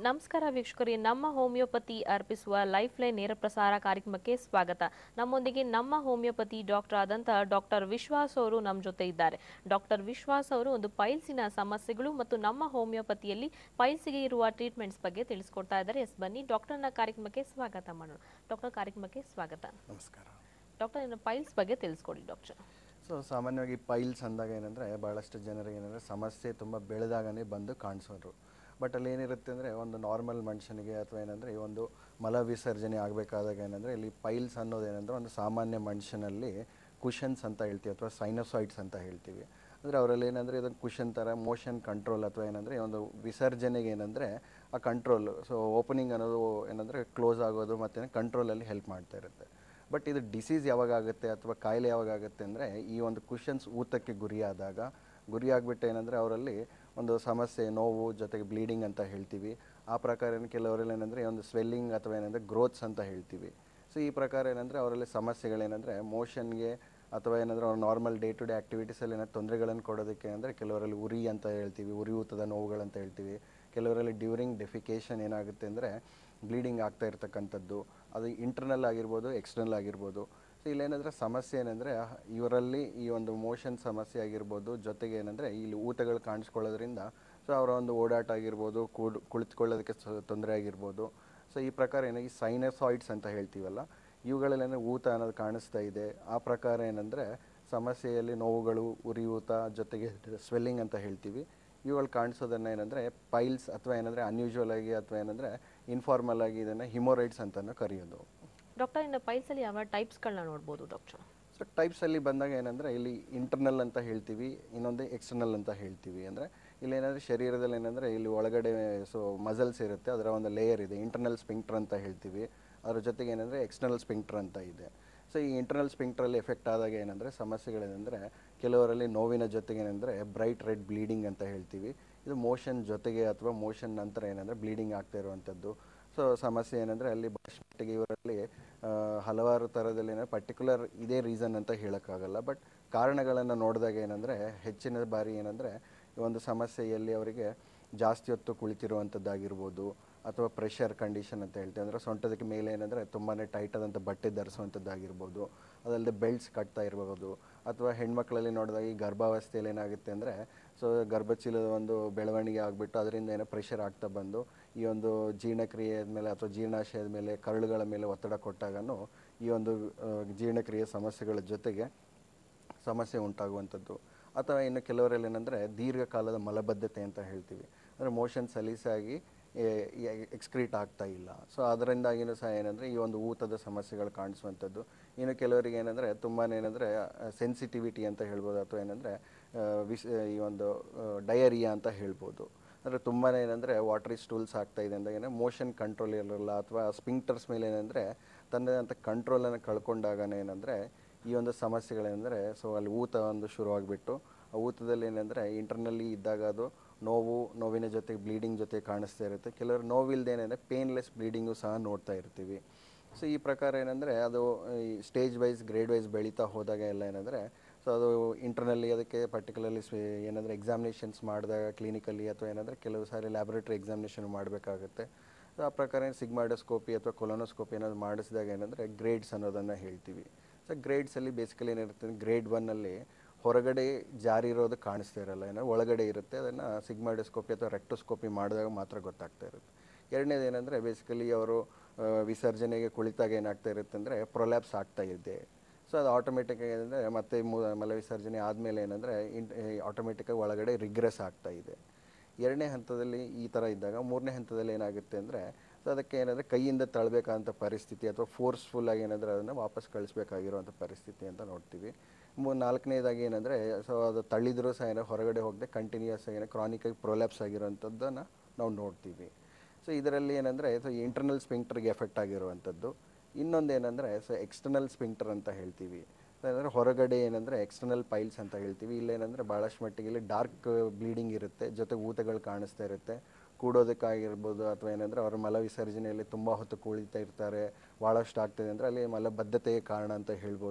ನಮಸ್ಕಾರ ವೀಕ್ಷಕರೇ ನಮ್ಮ ಹೋಮಿಯೋಪತಿ ಅರ್ಪಿಸುವ ಲೈಫ್ ಲೈನ್ ನೇರ ಪ್ರಸಾರ ಕಾರ್ಯಕ್ರಮಕ್ಕೆ ಸ್ವಾಗತ ನಮ್ಮೊಂದಿಗೆ ನಮ್ಮ ಹೋಮಿಯೋಪತಿ ಡಾಕ್ಟರ್ ಆದಂತಹ ಡಾಕ್ಟರ್ ವಿಶ್ವಾಸ್ ಅವರು ನಮ್ಮ ಜೊತೆ ಇದ್ದಾರೆ ಡಾಕ್ಟರ್ ವಿಶ್ವಾಸ್ ಅವರು ಒಂದು ಪೈಲ್ಸಿನ ಸಮಸ್ಯೆಗಳು ಮತ್ತು ನಮ್ಮ ಹೋಮಿಯೋಪತಿಯಲ್ಲಿ ಪೈಲ್ಸಿಗೆ ಇರುವ ಟ್ರೀಟ್ಮೆಂಟ್ಸ್ ಬಗ್ಗೆ ತಿಳಿಸ್ಕೊಡ್ತಾ ಇದ್ದಾರೆ ಎಸ್ ಬನ್ನಿ ಡಾಕ್ಟರ್ನ ಕಾರ್ಯಕ್ರಮಕ್ಕೆ ಸ್ವಾಗತ ಮಾಡೋಣ ಡಾಕ್ಟರ್ ಕಾರ್ಯಕ್ರಮಕ್ಕೆ ಸ್ವಾಗತ ನಮಸ್ಕಾರ ಡಾಕ್ಟರ್ ಇನ್ನು ಪೈಲ್ಸ್ ಬಗ್ಗೆ ತಿಳಿಸ್ಕೊಡಿ ಡಾಕ್ಟರ್ ಸೊ ಸಾಮಾನ್ಯವಾಗಿ ಪೈಲ್ಸ್ ಅಂದಾಗ ಏನಂದರೆ ಭಾಳಷ್ಟು ಜನರಿಗೆ ಏನಂದರೆ ಸಮಸ್ಯೆ ತುಂಬ ಬೆಳೆದಾಗನೇ ಬಂದು ಕಾಣಿಸೋರು ಬಟ್ ಅಲ್ಲಿ ಏನಿರುತ್ತೆ ಅಂದರೆ ಒಂದು ನಾರ್ಮಲ್ ಮನುಷ್ಯನಿಗೆ ಅಥವಾ ಏನಂದರೆ ಈ ಒಂದು ಮಲ ವಿಸರ್ಜನೆ ಆಗಬೇಕಾದಾಗ ಏನಂದರೆ ಇಲ್ಲಿ ಪೈಲ್ಸ್ ಅನ್ನೋದೇನೆಂದರೆ ಒಂದು ಸಾಮಾನ್ಯ ಮನುಷ್ಯನಲ್ಲಿ ಕುಷನ್ಸ್ ಅಂತ ಹೇಳ್ತೀವಿ ಅಥವಾ ಸೈನಸಾಯ್ಡ್ಸ್ ಅಂತ ಹೇಳ್ತೀವಿ ಅಂದರೆ ಅವರಲ್ಲಿ ಏನಂದರೆ ಇದೊಂದು ಕುಷನ್ ಥರ ಮೋಷನ್ ಕಂಟ್ರೋಲ್ ಅಥವಾ ಏನಂದರೆ ಒಂದು ವಿಸರ್ಜನೆಗೆ ಏನಂದರೆ ಆ ಕಂಟ್ರೋಲ್ ಸೊ ಓಪನಿಂಗ್ ಅನ್ನೋದು ಏನಂದರೆ ಕ್ಲೋಸ್ ಆಗೋದು ಮತ್ತು ಕಂಟ್ರೋಲಲ್ಲಿ ಹೆಲ್ಪ್ ಮಾಡ್ತಾ ಇರುತ್ತೆ ಬಟ್ ಇದು ಡಿಸೀಸ್ ಯಾವಾಗ ಆಗುತ್ತೆ ಅಥವಾ ಕಾಯಿಲೆ ಯಾವಾಗ ಆಗುತ್ತೆ ಅಂದರೆ ಈ ಒಂದು ಕುಷನ್ಸ್ ಊತಕ್ಕೆ ಗುರಿಯಾದಾಗ ಗುರಿಯಾಗ್ಬಿಟ್ಟು ಏನಂದರೆ ಅವರಲ್ಲಿ ಒಂದು ಸಮಸ್ಯೆ ನೋವು ಜೊತೆಗೆ ಬ್ಲೀಡಿಂಗ್ ಅಂತ ಹೇಳ್ತೀವಿ ಆ ಪ್ರಕಾರ ಏನು ಕೆಲವರಲ್ಲಿ ಏನಂದರೆ ಒಂದು ಸ್ವೆಲ್ಲಿಂಗ್ ಅಥವಾ ಏನಂದರೆ ಗ್ರೋತ್ಸ್ ಅಂತ ಹೇಳ್ತೀವಿ ಸೊ ಈ ಪ್ರಕಾರ ಏನಂದರೆ ಅವರಲ್ಲಿ ಸಮಸ್ಯೆಗಳೇನೆಂದರೆ ಮೋಷನ್ಗೆ ಅಥವಾ ಏನಂದರೆ ಅವ್ರ ನಾರ್ಮಲ್ ಡೇ ಟು ಡೇ ಆ್ಯಕ್ಟಿವಿಟೀಸಲ್ಲಿ ಏನಾದ್ರು ತೊಂದರೆಗಳನ್ನು ಕೊಡೋದಕ್ಕೆ ಅಂದರೆ ಕೆಲವರಲ್ಲಿ ಉರಿ ಅಂತ ಹೇಳ್ತೀವಿ ಉರಿಯೂತದ ನೋವುಗಳಂತ ಹೇಳ್ತೀವಿ ಕೆಲವರಲ್ಲಿ ಡ್ಯೂರಿಂಗ್ ಡೆಫಿಕೇಷನ್ ಏನಾಗುತ್ತೆ ಅಂದರೆ ಬ್ಲೀಡಿಂಗ್ ಆಗ್ತಾ ಇರ್ತಕ್ಕಂಥದ್ದು ಅದು ಇಂಟರ್ನಲ್ ಆಗಿರ್ಬೋದು ಎಕ್ಸ್ಟರ್ನಲ್ ಆಗಿರ್ಬೋದು ಸೊ ಇಲ್ಲೇನಂದರೆ ಸಮಸ್ಯೆ ಏನಂದರೆ ಇವರಲ್ಲಿ ಈ ಒಂದು ಮೋಷನ್ ಸಮಸ್ಯೆ ಆಗಿರ್ಬೋದು ಜೊತೆಗೆ ಏನಂದರೆ ಇಲ್ಲಿ ಊತಗಳು ಕಾಣಿಸ್ಕೊಳ್ಳೋದ್ರಿಂದ ಸೊ ಅವರ ಒಂದು ಓಡಾಟ ಆಗಿರ್ಬೋದು ಕೂಡ್ ಕುಳಿತುಕೊಳ್ಳೋದಕ್ಕೆ ತೊಂದರೆ ಆಗಿರ್ಬೋದು ಸೊ ಈ ಪ್ರಕಾರ ಏನು ಈ ಸೈನಸಾಯ್ಡ್ಸ್ ಅಂತ ಹೇಳ್ತೀವಲ್ಲ ಇವುಗಳಲ್ಲೇನೋ ಊತ ಅನ್ನೋದು ಕಾಣಿಸ್ತಾ ಇದೆ ಆ ಪ್ರಕಾರ ಏನಂದರೆ ಸಮಸ್ಯೆಯಲ್ಲಿ ನೋವುಗಳು ಉರಿಯೂತ ಜೊತೆಗೆ ಸ್ವೆಲ್ಲಿಂಗ್ ಅಂತ ಹೇಳ್ತೀವಿ ಇವುಗಳು ಕಾಣಿಸೋದನ್ನು ಏನಂದರೆ ಪೈಲ್ಸ್ ಅಥವಾ ಏನಂದರೆ ಅನ್ಯೂಶುವಲ್ ಆಗಿ ಅಥವಾ ಏನಂದರೆ ಇನ್ಫಾರ್ಮಲ್ ಆಗಿ ಇದನ್ನು ಹಿಮೋರೈಡ್ಸ್ ಅಂತಲೂ ಕರೆಯೋದು ಡಾಕ್ಟರ್ ಇನ್ನು ಪೈಲ್ಸಲ್ಲಿ ಯಾವ ಟೈಪ್ಸ್ಗಳನ್ನ ನೋಡ್ಬೋದು ಡಾಕ್ಟರ್ ಸೊ ಟೈಪ್ಸಲ್ಲಿ ಬಂದಾಗ ಏನಂದರೆ ಇಲ್ಲಿ ಇಂಟರ್ನಲ್ ಅಂತ ಹೇಳ್ತೀವಿ ಇನ್ನೊಂದು ಎಕ್ಸ್ಟರ್ನಲ್ ಅಂತ ಹೇಳ್ತೀವಿ ಅಂದರೆ ಇಲ್ಲಿ ಏನಂದರೆ ಶರೀರದಲ್ಲಿ ಏನಂದರೆ ಇಲ್ಲಿ ಒಳಗಡೆ ಸೊ ಮಸಲ್ಸ್ ಇರುತ್ತೆ ಅದರ ಒಂದು ಲೇಯರ್ ಇದೆ ಇಂಟರ್ನಲ್ ಸ್ಪಿಂಕ್ಟರ್ ಅಂತ ಹೇಳ್ತೀವಿ ಅದ್ರ ಜೊತೆಗೆ ಏನಂದರೆ ಎಕ್ಸ್ಟರ್ನಲ್ ಸ್ಪಿಂಕ್ಟರ್ ಅಂತ ಇದೆ ಸೊ ಈ ಇಂಟರ್ನಲ್ ಸ್ಪಿಂಕ್ಟ್ರಲ್ಲಿ ಎಫೆಕ್ಟ್ ಆದಾಗ ಏನಂದರೆ ಸಮಸ್ಯೆಗಳೇನೆಂದರೆ ಕೆಲವರಲ್ಲಿ ನೋವಿನ ಜೊತೆಗೆ ಏನಂದರೆ ಬ್ರೈಟ್ ರೆಡ್ ಬ್ಲೀಡಿಂಗ್ ಅಂತ ಹೇಳ್ತೀವಿ ಇದು ಮೋಷನ್ ಜೊತೆಗೆ ಅಥವಾ ಮೋಷನ್ ನಂತರ ಏನಂದರೆ ಬ್ಲೀಡಿಂಗ್ ಆಗ್ತಾ ಇರುವಂಥದ್ದು ಸೊ ಸಮಸ್ಯೆ ಏನಂದರೆ ಅಲ್ಲಿ ಮಟ್ಟಿಗೆ ಇವರಲ್ಲಿ ಆ, ಹಲವಾರು ಥರದಲ್ಲಿ ಏನೋ ಪರ್ಟಿಕ್ಯುಲರ್ ಇದೇ ರೀಸನ್ ಅಂತ ಹೇಳೋಕ್ಕಾಗಲ್ಲ ಬಟ್ ಕಾರಣಗಳನ್ನು ನೋಡಿದಾಗ ಏನಂದರೆ ಹೆಚ್ಚಿನ ಬಾರಿ ಏನಂದರೆ ಈ ಒಂದು ಸಮಸ್ಯೆಯಲ್ಲಿ ಅವರಿಗೆ ಜಾಸ್ತಿ ಹೊತ್ತು ಕುಳಿತಿರುವಂಥದ್ದಾಗಿರ್ಬೋದು ಅಥವಾ ಪ್ರೆಷರ್ ಕಂಡೀಷನ್ ಅಂತ ಹೇಳ್ತೀವಿ ಅಂದರೆ ಸೊಂಟದಕ್ಕೆ ಮೇಲೆ ಏನಂದರೆ ತುಂಬಾ ಟೈಟ್ ಆದಂಥ ಬಟ್ಟೆ ಧರಿಸುವಂಥದ್ದಾಗಿರ್ಬೋದು ಅದಲ್ಲದೆ ಬೆಲ್ಟ್ಸ್ ಕಟ್ತಾ ಇರ್ಬೋದು ಅಥವಾ ಹೆಣ್ಮಕ್ಳಲ್ಲಿ ನೋಡಿದಾಗ ಈ ಗರ್ಭಾವಸ್ಥೆಯಲ್ಲಿ ಏನಾಗುತ್ತೆ ಅಂದರೆ ಸೊ ಗರ್ಭಚೀಲದ ಒಂದು ಬೆಳವಣಿಗೆ ಆಗಿಬಿಟ್ಟು ಅದರಿಂದ ಏನೋ ಪ್ರೆಷರ್ ಆಗ್ತಾ ಬಂದು ಈ ಒಂದು ಜೀರ್ಣಕ್ರಿಯೆಯ ಮೇಲೆ ಅಥವಾ ಜೀರ್ಣಾಶಯದ ಮೇಲೆ ಕರುಳುಗಳ ಮೇಲೆ ಒತ್ತಡ ಕೊಟ್ಟಾಗನೂ ಈ ಒಂದು ಆ, ಜೀರ್ಣಕ್ರಿಯೆ ಸಮಸ್ಯೆಗಳ ಜೊತೆಗೆ ಸಮಸ್ಯೆ ಉಂಟಾಗುವಂಥದ್ದು ಅಥವಾ ಇನ್ನು ಕೆಲವರಲ್ಲಿ ಏನಂದರೆ ದೀರ್ಘಕಾಲದ ಮಲಬದ್ಧತೆ ಅಂತ ಹೇಳ್ತೀವಿ ಅಂದರೆ ಮೋಷನ್ ಸಲೀಸಾಗಿ ಎಕ್ಸ್ಕ್ರೀಟ್ ಆಗ್ತಾ ಇಲ್ಲ ಸೊ ಅದರಿಂದಾಗಿನೂ ಸಹ ಏನಂದರೆ ಈ ಒಂದು ಊತದ ಸಮಸ್ಯೆಗಳು ಕಾಣಿಸುವಂಥದ್ದು ಇನ್ನು ಕೆಲವರಿಗೆ ಏನಂದರೆ ತುಂಬಾ ಏನಂದರೆ ಸೆನ್ಸಿಟಿವಿಟಿ ಅಂತ ಹೇಳ್ಬೋದು ಅಥವಾ ಏನಂದರೆ ವಿಸ್ ಈ ಒಂದು ಡಯರಿಯಾ ಅಂತ ಹೇಳ್ಬೋದು ಅಂದರೆ ತುಂಬಾ ಏನಂದರೆ ವಾಟರಿ ಸ್ಟೂಲ್ಸ್ ಆಗ್ತಾ ಇದೆ ಅಂದಾಗ ಏನಂದರೆ ಮೋಷನ್ ಕಂಟ್ರೋಲ್ ಇರಲ್ಲ ಅಥವಾ ಸ್ಪಿಂಕ್ಟರ್ಸ್ ಮೇಲೆ ಏನಂದರೆ ತನ್ನದಂಥ ಕಂಟ್ರೋಲನ್ನು ಕಳ್ಕೊಂಡಾಗನೇ ಏನಂದರೆ ಈ ಒಂದು ಸಮಸ್ಯೆಗಳೇನೆಂದರೆ ಸೊ ಅಲ್ಲಿ ಊತ ಒಂದು ಶುರುವಾಗ್ಬಿಟ್ಟು ಆ ಊತದಲ್ಲಿ ಏನಂದರೆ ಇಂಟರ್ನಲ್ಲಿ ಇದ್ದಾಗ ಅದು ನೋವು ನೋವಿನ ಜೊತೆಗೆ ಬ್ಲೀಡಿಂಗ್ ಜೊತೆ ಕಾಣಿಸ್ತಾ ಇರುತ್ತೆ ಕೆಲವರು ನೋವಿಲ್ದೇನೆ ಪೇನ್ಲೆಸ್ ಬ್ಲೀಡಿಂಗು ಸಹ ನೋಡ್ತಾ ಇರ್ತೀವಿ ಸೊ ಈ ಪ್ರಕಾರ ಏನಂದರೆ ಅದು ಈ ಸ್ಟೇಜ್ ವೈಸ್ ಗ್ರೇಡ್ ವೈಸ್ ಬೆಳೀತಾ ಹೋದಾಗ ಎಲ್ಲ ಏನಂದರೆ ಸೊ ಅದು ಇಂಟರ್ನಲ್ಲಿ ಅದಕ್ಕೆ ಪರ್ಟಿಕ್ಯುಲರ್ಲಿ ಏನಂದರೆ ಎಕ್ಸಾಮಿನೇಷನ್ಸ್ ಮಾಡಿದಾಗ ಕ್ಲಿನಿಕಲ್ಲಿ ಅಥವಾ ಏನಂದರೆ ಕೆಲವು ಸಾರಿ ಲ್ಯಾಬೊರೇಟರಿ ಎಕ್ಸಾಮಿನೇಷನ್ ಮಾಡಬೇಕಾಗುತ್ತೆ ಸೊ ಆ ಪ್ರಕಾರ ಸಿಗ್ಮಾಡೋಸ್ಕೋಪಿ ಅಥವಾ ಕೊಲೊನೋಸ್ಕೋಪಿ ಏನಾದ್ರು ಮಾಡಿಸಿದಾಗ ಏನಂದರೆ ಗ್ರೇಡ್ಸ್ ಅನ್ನೋದನ್ನು ಹೇಳ್ತೀವಿ ಸೊ ಗ್ರೇಡ್ಸಲ್ಲಿ ಬೇಸಿಕಲಿ ಏನಿರುತ್ತೆ ಗ್ರೇಡ್ ಒನ್ನಲ್ಲಿ ಹೊರಗಡೆ ಜಾರಿ ಇರೋದು ಕಾಣಿಸ್ತಾ ಇರಲ್ಲ ಏನೋ ಒಳಗಡೆ ಇರುತ್ತೆ ಅದನ್ನು ಸಿಗ್ಮಾಡೋಸ್ಕೋಪಿ ಅಥವಾ ರೆಕ್ಟೋಸ್ಕೋಪಿ ಮಾಡಿದಾಗ ಮಾತ್ರ ಗೊತ್ತಾಗ್ತಾ ಇರುತ್ತೆ ಎರಡನೇದು ಏನಂದರೆ ಬೇಸಿಕಲಿ ಅವರು ಆ, ವಿಸರ್ಜನೆಗೆ ಕುಳಿತಾಗ ಏನಾಗ್ತಾ ಇರುತ್ತೆ ಅಂದರೆ ಪ್ರೊಲ್ಯಾಪ್ಸ್ ಆಗ್ತಾ ಇದೆ ಸೊ ಅದು ಆಟೋಮೆಟಿಕ್ ಏನಂದರೆ ಮತ್ತೆ ಮೂ ಮಲ ವಿಸರ್ಜನೆ ಆದಮೇಲೆ ಏನಂದರೆ ಇನ್ ಆಟೋಮೆಟಿಕ್ಕಾಗಿ ಒಳಗಡೆ ರಿಗ್ರೆಸ್ ಆಗ್ತಾ ಇದೆ ಎರಡನೇ ಹಂತದಲ್ಲಿ ಈ ಥರ ಇದ್ದಾಗ ಮೂರನೇ ಹಂತದಲ್ಲಿ ಏನಾಗುತ್ತೆ ಅಂದರೆ ಸೊ ಅದಕ್ಕೆ ಏನಂದರೆ ಕೈಯಿಂದ ತಳ್ಳಬೇಕಾದಂಥ ಪರಿಸ್ಥಿತಿ ಅಥವಾ ಫೋರ್ಸ್ಫುಲ್ ಆಗಿ ಏನಂದರೆ ಅದನ್ನು ವಾಪಸ್ ಕಳಿಸ್ಬೇಕಾಗಿರುವಂಥ ಪರಿಸ್ಥಿತಿ ಅಂತ ನೋಡ್ತೀವಿ ಮೂ ನಾಲ್ಕನೇದಾಗಿ ಏನಂದರೆ ಸೊ ಅದು ತಳ್ಳಿದರೂ ಸಹ ಏನೋ ಹೊರಗಡೆ ಹೋಗದೆ ಕಂಟಿನ್ಯೂಸ್ ಏನೋ ಕ್ರಾನಿಕಾಗಿ ಪ್ರೊಲ್ಯಾಪ್ಸ್ ಆಗಿರುವಂಥದ್ದನ್ನು ನಾವು ನೋಡ್ತೀವಿ ಸೊ ಇದರಲ್ಲಿ ಏನಂದರೆ ಸೊ ಇಂಟರ್ನಲ್ ಸ್ಪಿಂಕ್ಟರ್ಗೆ ಎಫೆಕ್ಟ್ ಆಗಿರುವಂಥದ್ದು ಇನ್ನೊಂದು ಏನಂದರೆ ಸೊ ಎಕ್ಸ್ಟರ್ನಲ್ ಸ್ಪಿಂಕ್ಟರ್ ಅಂತ ಹೇಳ್ತೀವಿ ಅಂದರೆ ಹೊರಗಡೆ ಏನಂದರೆ ಎಕ್ಸ್ಟರ್ನಲ್ ಪೈಲ್ಸ್ ಅಂತ ಹೇಳ್ತೀವಿ ಇಲ್ಲೇನಂದರೆ ಭಾಳಷ್ಟು ಮಟ್ಟಿಗೆ ಇಲ್ಲಿ ಡಾರ್ಕ್ ಬ್ಲೀಡಿಂಗ್ ಇರುತ್ತೆ ಜೊತೆಗೆ ಊತಗಳು ಕಾಣಿಸ್ತಾ ಇರುತ್ತೆ ಕೂಡೋದಕ್ಕಾಗಿರ್ಬೋದು ಅಥವಾ ಏನಂದರೆ ಅವರ ಮಲ ವಿಸರ್ಜನೆಯಲ್ಲಿ ತುಂಬ ಹೊತ್ತು ಕುಳಿತಾ ಇರ್ತಾರೆ ಭಾಳಷ್ಟು ಆಗ್ತದೆ ಅಂದರೆ ಅಲ್ಲಿ ಮಲಬದ್ಧತೆಗೆ ಕಾರಣ ಅಂತ ಹೇಳ್ಬೋದು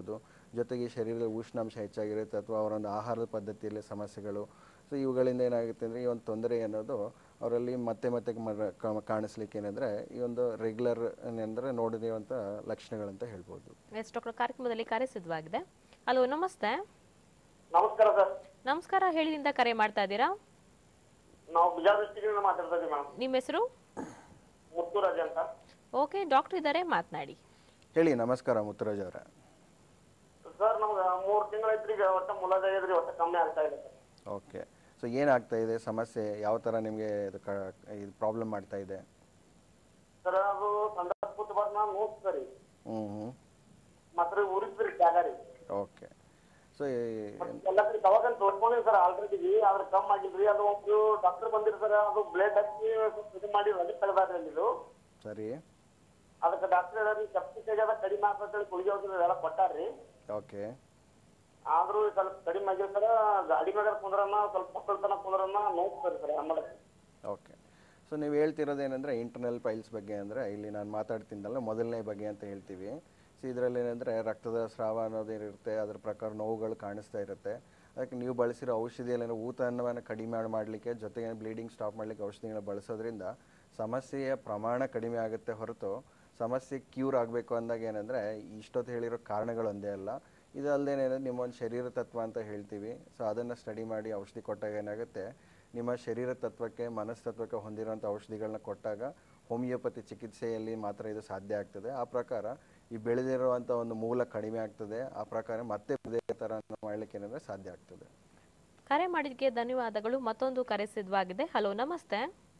ಜೊತೆಗೆ ಶರೀರದ ಉಷ್ಣಾಂಶ ಹೆಚ್ಚಾಗಿರುತ್ತೆ ಅಥವಾ ಅವರೊಂದು ಆಹಾರದ ಪದ್ಧತಿಯಲ್ಲಿ ಸಮಸ್ಯೆಗಳು ಸೊ ಇವುಗಳಿಂದ ಏನಾಗುತ್ತೆ ಅಂದರೆ ಈ ಒಂದು ತೊಂದರೆ ಅನ್ನೋದು ಅವರಲ್ಲಿ ಮತ್ತೆ ಮತ್ತೆ ಮರ- ಕಾ- ಕಾಣಿಸ್ಲಿಕ್ಕೆ ಏನಂದರೆ ಈ ಒಂದು ರೆಗ್ಯುಲರ್ ಏನಂದರೆ ನೋಡಿರುವಂಥ ಲಕ್ಷಣಗಳಂತ ಹೇಳ್ಬೋದು ಎಸ್ ಡಾಕ್ಟರ್ ಕಾರ್ಯಕ್ರಮದಲ್ಲಿ ಕರೆ ಸಿದ್ಧವಾಗಿದೆ ಹಲೋ ನಮಸ್ತೆ ನಮಸ್ಕಾರ ಸರ್ ನಮಸ್ಕಾರ ಹೇಳಿದಿಂದ ಕರೆ ಮಾಡ್ತಾ ಇದ್ದೀರಾ ನಾವು ಬಿಜಾಪುರ ಡಿಸ್ಟಿಕ್ನಿಂದ ಮಾತಾಡ್ತಾ ಇದ್ದೀವಿ ಮೇಡಮ್ ನಿಮ್ಮ ಹೆಸರು ಮುತ್ತುರಾಜ್ ಅಂತ ಓಕೆ ಡಾಕ್ಟರ್ ಇದ್ದಾರೆ ಮಾತನಾಡಿ ಹೇಳಿ ನಮಸ್ಕಾರ ಮುತ್ತುರಾಜ್ ಅವರ ಸರ್ ನಮ್ಗೆ ಮೂರು ತಿಂಗಳೈತ್ರಿ ಈಗ ಒಟ್ಟ ಮುಲಾಜಾಗಿದ್ರಿ ಒಟ್ಟ ಕಮ್ಮಿ ಆಗ್ತಾ ಇಲ್ಲ ಸರ್ ಓಕೆ ಸೊ ಏನಾಗ್ತಾ ಇದೆ ಸಮಸ್ಯೆ ಯಾವ ಥರ ನಿಮಗೆ ಇದು ಕ ಇದು ಪ್ರಾಬ್ಲಮ್ ಮಾಡ್ತಾ ಇದೆ ಸರ್ ಅದು ಸಂದರ್ಭ ಕೂತ್ ಬಂದ್ ನಾವು ನೋಡ್ತೀರಿ ಹ್ಞೂ ಹ್ಞೂ ಮತ್ತೆ ಉರಿಸ್ರಿ ಜಾಗ ರೀ ಓಕೆ ಸೊ ಮತ್ತೆ ಎಲ್ಲ ಕಡೆ ದವಾಖಾನೆ ತೋರ್ಸ್ಕೊಂಡಿವಿ ಸರ್ ಆಲ್ರೆಡಿ ಆದ್ರೆ ಕಮ್ಮಿ ಆಗಿಲ್ರಿ ಅದು ಒಂದು ಡಾಕ್ಟರ್ ಬಂದಿರಿ ಸರ್ ಅದು ಬ್ಲೇಡ್ ಹಚ್ಚಿ ಸ್ವಲ್ಪ ಇದು ಮಾಡಿ ರಜೆ ತೆಗ್ದಾರ್ರಿ ಅಲ್ಲಿ ಇದು ಸರಿ ಅದಕ್ಕೆ ಡಾಕ್ಟರ್ ಹೇಳ್ರಿ ಸೆಪ್ಟಿಕ್ ಆಗ್ಯದ ಕಡಿಮೆ ಆಗ್ತದೆ ಕುಳಿಗೆ ಔಷಧಿ ಎಲ್ಲ ಕೊಟ್ಟಾರ್ರಿ ಓಕೆ ಆದ್ರೂ ಸ್ವಲ್ಪ ಕಡಿಮೆ ಆಗಿಲ್ಲ ಸರ್ ಗಾಡಿ ಮ್ಯಾಗ ಕುಂದ್ರನ್ನ ಸ್ವಲ್ಪ ಮಕ್ಕಳತನ ಕುಂದ್ರನ್ನ ನೋಡ್ತಾರೆ ಸರ್ ಆಮೇಲೆ ಓಕೆ ಸೊ ನೀವು ಹೇಳ್ತಿರೋದು ಏನಂದರೆ ಇಂಟರ್ನಲ್ ಪೈಲ್ಸ್ ಬಗ್ಗೆ ಅಂದರೆ ಇಲ್ಲಿ ನಾನು ಮಾತಾಡ್ತೀನಲ್ಲ ಮೊದಲನೇ ಬಗ್ಗೆ ಅಂತ ಹೇಳ್ತೀವಿ ಸೊ ಇದರಲ್ಲಿ ಏನಂದರೆ ರಕ್ತದ ಸ್ರಾವ ಅನ್ನೋದೇನಿರುತ್ತೆ ಅದ್ರ ಪ್ರಕಾರ ನೋವುಗಳು ಕಾಣಿಸ್ತಾ ಇರುತ್ತೆ ಅದಕ್ಕೆ ನೀವು ಬಳಸಿರೋ ಔಷಧಿಯಲ್ಲಿ ಏನೋ ಊತನವನ್ನು ಕಡಿಮೆ ಮಾಡಲಿಕ್ಕೆ ಜೊತೆಗೆ ಬ್ಲೀಡಿಂಗ್ ಸ್ಟಾಪ್ ಮಾಡಲಿಕ್ಕೆ ಔಷಧಿಗಳನ್ನ ಬಳಸೋದ್ರಿಂದ ಸಮಸ್ಯೆಯ ಪ್ರಮಾಣ ಕಡಿಮೆ ಆಗುತ್ತೆ ಹೊರತು ಸಮಸ್ಯೆ ಕ್ಯೂರ್ ಆಗಬೇಕು ಅಂದಾಗ ಏನಂದರೆ ಇಷ್ಟೊತ್ತು ಹೇಳಿರೋ ಕಾರಣಗಳು ಒಂದೇ ಅಲ್ಲ ಇದಲ್ಲದೆ ಏನಂದರೆ ನಿಮ್ಮ ಒಂದು ಶರೀರ ತತ್ವ ಅಂತ ಹೇಳ್ತೀವಿ ಸೊ ಅದನ್ನು ಸ್ಟಡಿ ಮಾಡಿ ಔಷಧಿ ಕೊಟ್ಟಾಗ ಏನಾಗುತ್ತೆ ನಿಮ್ಮ ಶರೀರ ತತ್ವಕ್ಕೆ ಮನಸ್ತತ್ವಕ್ಕೆ ಹೊಂದಿರುವಂಥ ಔಷಧಿಗಳನ್ನ ಕೊಟ್ಟಾಗ ಹೋಮಿಯೋಪತಿ ಚಿಕಿತ್ಸೆಯಲ್ಲಿ ಮಾತ್ರ ಇದು ಸಾಧ್ಯ ಆಗ್ತದೆ ಆ ಪ್ರಕಾರ ಈ ಬೆಳೆದಿರುವಂಥ ಒಂದು ಮೂಲ ಕಡಿಮೆ ಆಗ್ತದೆ ಆ ಪ್ರಕಾರ ಮತ್ತೆ ಇದೇ ಥರ ಮಾಡಲಿಕ್ಕೆ ಏನಂದರೆ ಸಾಧ್ಯ ಆಗ್ತದೆ ಕರೆ ಮಾಡಿದ್ದಕ್ಕೆ ಧನ್ಯವಾದಗಳು ಮತ್ತೊಂದು ಕರೆ ಸಿದ್ಧವಾಗಿದೆ ಹಲೋ ನಮಸ್ತೆ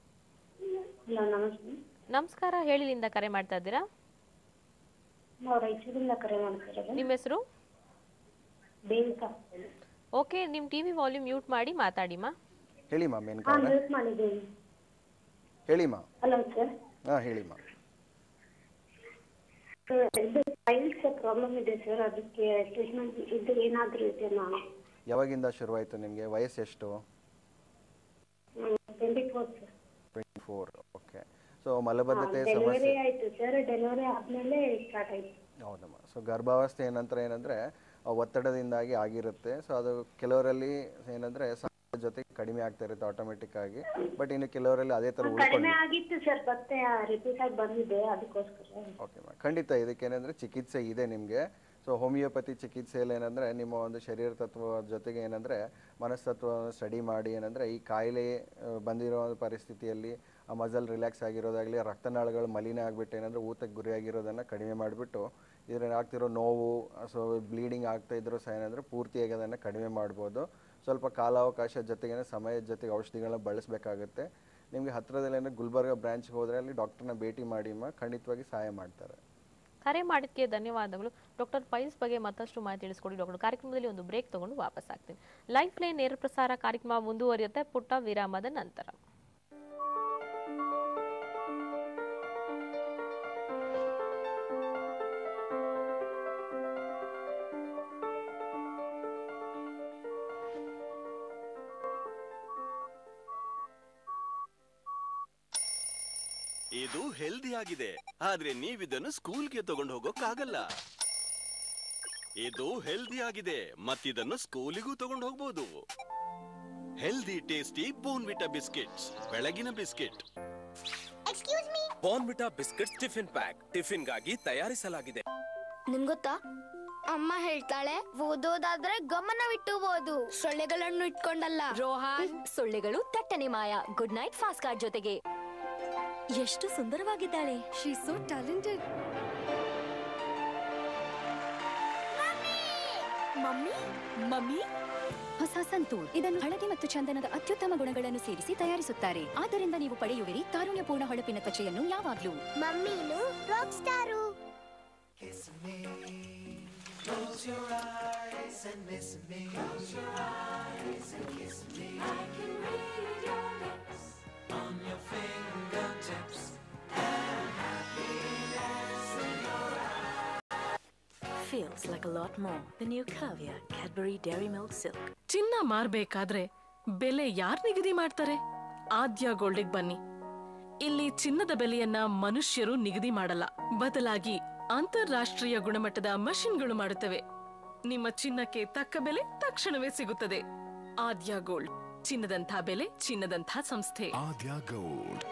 ಹಲೋ ನಮಸ್ತೆ ನಮಸ್ಕಾರ ಹೇಳಿಲಿಂದ ಕರೆ ಮಾಡ್ತಾ ಇದ್ದೀರಾ ನಾವು ರಾಯಚೂರಿಂದ ಕರೆ ಮಾಡ್ತಿರೋದು ನಿಮ್ಮ ಹೆಸರು ಬೇವಿಕ ಓಕೆ ನಿಮ್ಮ ಟಿ ವಿ ವಾಲ್ಯೂಮ್ ಮ್ಯೂಟ್ ಮಾಡಿ ಮಾತಾಡಿಮಾ ಹೇಳಿಮ್ಮ ಹಾ ಮೇನ್ಕಾವ್ರೆ ಮ್ಯೂಟ್ ಮಾಡಿದ್ದೀನಿ ಹೇಳಿಮ್ಮ ಹಲೋ ಸರ್ ಹಾಂ ಹೇಳಿಮ್ಮ ಇದು ಫೈಲ್ಸ್ ಪ್ರಾಬ್ಲಮ್ ಇದೆ ಸರ್ ಅದಕ್ಕೆ ಟ್ರೀಟ್ಮೆಂಟ್ ಇದು ಏನಾದರೂ ಇದೆಯಾ ಯಾವಾಗಿಂದ ಶುರುವಾಯಿತು ನಿಮಗೆ ವಯಸ್ಸು ಎಷ್ಟು twenty four sir twenty four okay so ಮಲಬದ್ಧತೆ ಸಮಸ್ಯೆ ಡೆಲಿವರಿ ಆಯ್ತು ಸರ್ ಡೆಲಿವರಿ ಆದ್ಮೇಲೆ ಸ್ಟಾರ್ಟ್ ಆಯ್ತು ಹೌದಮ್ಮ ಸೊ ಗರ್ಭಾವಸ್ಥೆ ನಂತರ ಏನಂದರೆ ಒತ್ತಡದಿಂದಾಗಿ ಆಗಿರುತ್ತೆ ಸೊ ಅದು ಕೆಲವರಲ್ಲಿ ಏನಂದರೆ ಜೊತೆ ಕಡಿಮೆ ಆಗ್ತಾ ಇರುತ್ತೆ ಆಟೋಮೆಟಿಕ್ ಆಗಿ ಬಟ್ ಇನ್ನು ಕೆಲವರಲ್ಲಿ ಅದೇ ಥರ ಉಳ್ಕೊಂಡು ಕಡಿಮೆ ಆಗಿತ್ತು ಸರ್ ಮತ್ತೆ ರಿಪೀಟ್ ಆಗಿ ಬಂದಿದೆ ಅದಕ್ಕೋಸ್ಕರ ಓಕೆ ಮ್ಯಾಮ್ ಖಂಡಿತ ಇದಕ್ಕೇನೆಂದರೆ ಚಿಕಿತ್ಸೆ ಇದೆ ನಿಮಗೆ ಸೊ ಹೋಮಿಯೋಪತಿ ಚಿಕಿತ್ಸೆಯಲ್ಲಿ ಏನಂದರೆ ನಿಮ್ಮ ಒಂದು ಶರೀರ ತತ್ವ ಜೊತೆಗೆ ಏನಂದರೆ ಮನಸ್ತತ್ವವನ್ನು ಸ್ಟಡಿ ಮಾಡಿ ಏನಂದರೆ ಈ ಕಾಯಿಲೆ ಆ, ಬಂದಿರೋ ಒಂದು ಪರಿಸ್ಥಿತಿಯಲ್ಲಿ ಆ ಮಜಲ್ ರಿಲ್ಯಾಕ್ಸ್ ಆಗಿರೋದಾಗಲಿ ರಕ್ತನಾಳಗಳು ಮಲಿನ ಆಗಿಬಿಟ್ಟು ಏನಂದರೆ ಊತಕ್ಕೆ ಗುರಿಯಾಗಿರೋದನ್ನು ಕಡಿಮೆ ಮಾಡಿಬಿಟ್ಟು ಇದರಲ್ಲಿ ಆಗ್ತಿರೋ ನೋವು ಸೊ ಬ್ಲೀಡಿಂಗ್ ಆಗ್ತಾ ಇದ್ರೂ ಸಹ ಏನಂದರೆ ಪೂರ್ತಿಯಾಗಿ ಅದನ್ನು ಕಡಿಮೆ ಮಾಡ್ಬೋದು ಸ್ವಲ್ಪ ಕಾಲಾವಕಾಶ ಜೊತೆಗೆ ಸಮಯದ ಜೊತೆಗೆ ಔಷಧಿಗಳನ್ನ ಬಳಸಬೇಕಾಗುತ್ತೆ ನಿಮಗೆ ಹತ್ತಿರದಲ್ಲಿ ಏನೋ ಗುಲ್ಬರ್ಗ ಬ್ರಾಂಚ್ಗೆ ಹೋದರೆ ಅಲ್ಲಿ ಡಾಕ್ಟರ್ನ ಭೇಟಿ ಮಾಡಿ ಮ ಖಂಡಿತವಾಗಿ ಸಹಾಯ ಮಾಡ್ತಾರೆ ಕರೆ ಮಾಡಿದ್ದಕ್ಕೆ ಧನ್ಯವಾದಗಳು ಡಾಕ್ಟರ್ ಪೈಲ್ಸ್ ಬಗ್ಗೆ ಮತ್ತಷ್ಟು ಮಾಹಿತಿ ತಿಳಿಸ್ಕೊಡಿ ಡಾಕ್ಟರ್ ಕಾರ್ಯಕ್ರಮದಲ್ಲಿ ಒಂದು ಬ್ರೇಕ್ ತಗೊಂಡು ವಾಪಸ್ ಆಗ್ತೀನಿ ಲೈಫ್ ಲೈನ್ ನೇರ ಪ್ರಸಾರ ಕಾರ್ಯಕ್ರಮ ಮುಂದುವರಿಯುತ್ತೆ ಪುಟ್ಟ ವಿರಾಮದ ನಂತರ ಇದು ಹೆಲ್ದಿ ಆಗಿದೆ ಆದ್ರೆ ನೀವಿದನ್ನು ಸ್ಕೂಲ್ಗೆ ತಗೊಂಡು ಹೋಗೋಕ್ಕಾಗಲ್ಲ ಇದು ಹೆಲ್ದಿ ಆಗಿದೆ ಮತ್ತಿದನ್ನು ಸ್ಕೂಲಿಗೂ ತಗೊಂಡು ಹೋಗ್ಬೋದು ಹೆಲ್ದಿ ಟೇಸ್ಟಿ ಬೋನ್ವಿಟಾ ಬಿಸ್ಕೆಟ್ಸ್ ಬೆಳಗಿನ biscuit Bournvita biscuits tiffin pack ಟಿಫಿನ್ಗಾಗಿ ತಯಾರಿಸಲಾಗಿದೆ ನಿಮ್ಗೊತ್ತಾ ಅಮ್ಮ ಹೇಳ್ತಾಳೆ ಓದೋದಾದ್ರೆ ಗಮನವಿಟ್ಟು ಓದು ಸೊಳ್ಳೆಗಳನ್ನು ಇಟ್ಕೊಂಡಲ್ಲ ರೋಹಾನ್ ಸೊಳ್ಳೆಗಳು ತಟ್ಟನೆ ಮಾಯ ಗುಡ್ ನೈಟ್ ಫಾಸ್ಟ್ ಕಾರ್ಡ್ ಜೊತೆಗೆ ಎಷ್ಟು ಸುಂದರವಾಗಿದ್ದಾಳೆ she so talented mummy mummy ಹೊಸ ಸಂತೂರ್ ಇದನ್ನು ಹಳದಿ ಮತ್ತು ಚಂದನದ ಅತ್ಯುತ್ತಮ ಗುಣಗಳನ್ನು ಸೇರಿಸಿ ತಯಾರಿಸುತ್ತಾರೆ ಆದ್ದರಿಂದ ನೀವು ಪಡೆಯುವಿರಿ ತಾರುಣ್ಯಪೂರ್ಣ ಹೊಳಪಿನ ತ್ವಚೆಯನ್ನು ಯಾವಾಗ್ಲೂ ಮಮ್ಮೀನು rock star feels like a lot more the new Caviar Cadbury Dairy Milk Silk ಚಿನ್ನ ಮಾರ್ಬೇಕಾದ್ರೆ ಬೆಲೆ ಯಾರ್ ನಿಗದಿ ಮಾಡ್ತಾರೆ ಆದ್ಯ ಗೋಲ್ಡಿಗ್ ಬನ್ನಿ ಇಲ್ಲಿ ಚಿನ್ನದ ಬೆಲೆಯನ್ನ ಮನುಷ್ಯರು ನಿಗದಿ ಮಾಡಲ್ಲ ಬದಲಾಗಿ ಅಂತಾರಾಷ್ಟ್ರೀಯ ಗುಣಮಟ್ಟದ ಮಷಿನ್ಗಳು ಮಾಡುತ್ತವೆ ನಿಮ್ಮ ಚಿನ್ನಕ್ಕೆ ತಕ್ಕ ಬೆಲೆ ತಕ್ಷಣವೇ ಸಿಗುತ್ತದೆ ಆದ್ಯ ಗೋಲ್ಡ್ ಚಿನ್ನದಂಥ ಬೆಲೆ ಚಿನ್ನದಂಥ ಸಂಸ್ಥೆ ಆದ್ಯ ಗೋಲ್ಡ್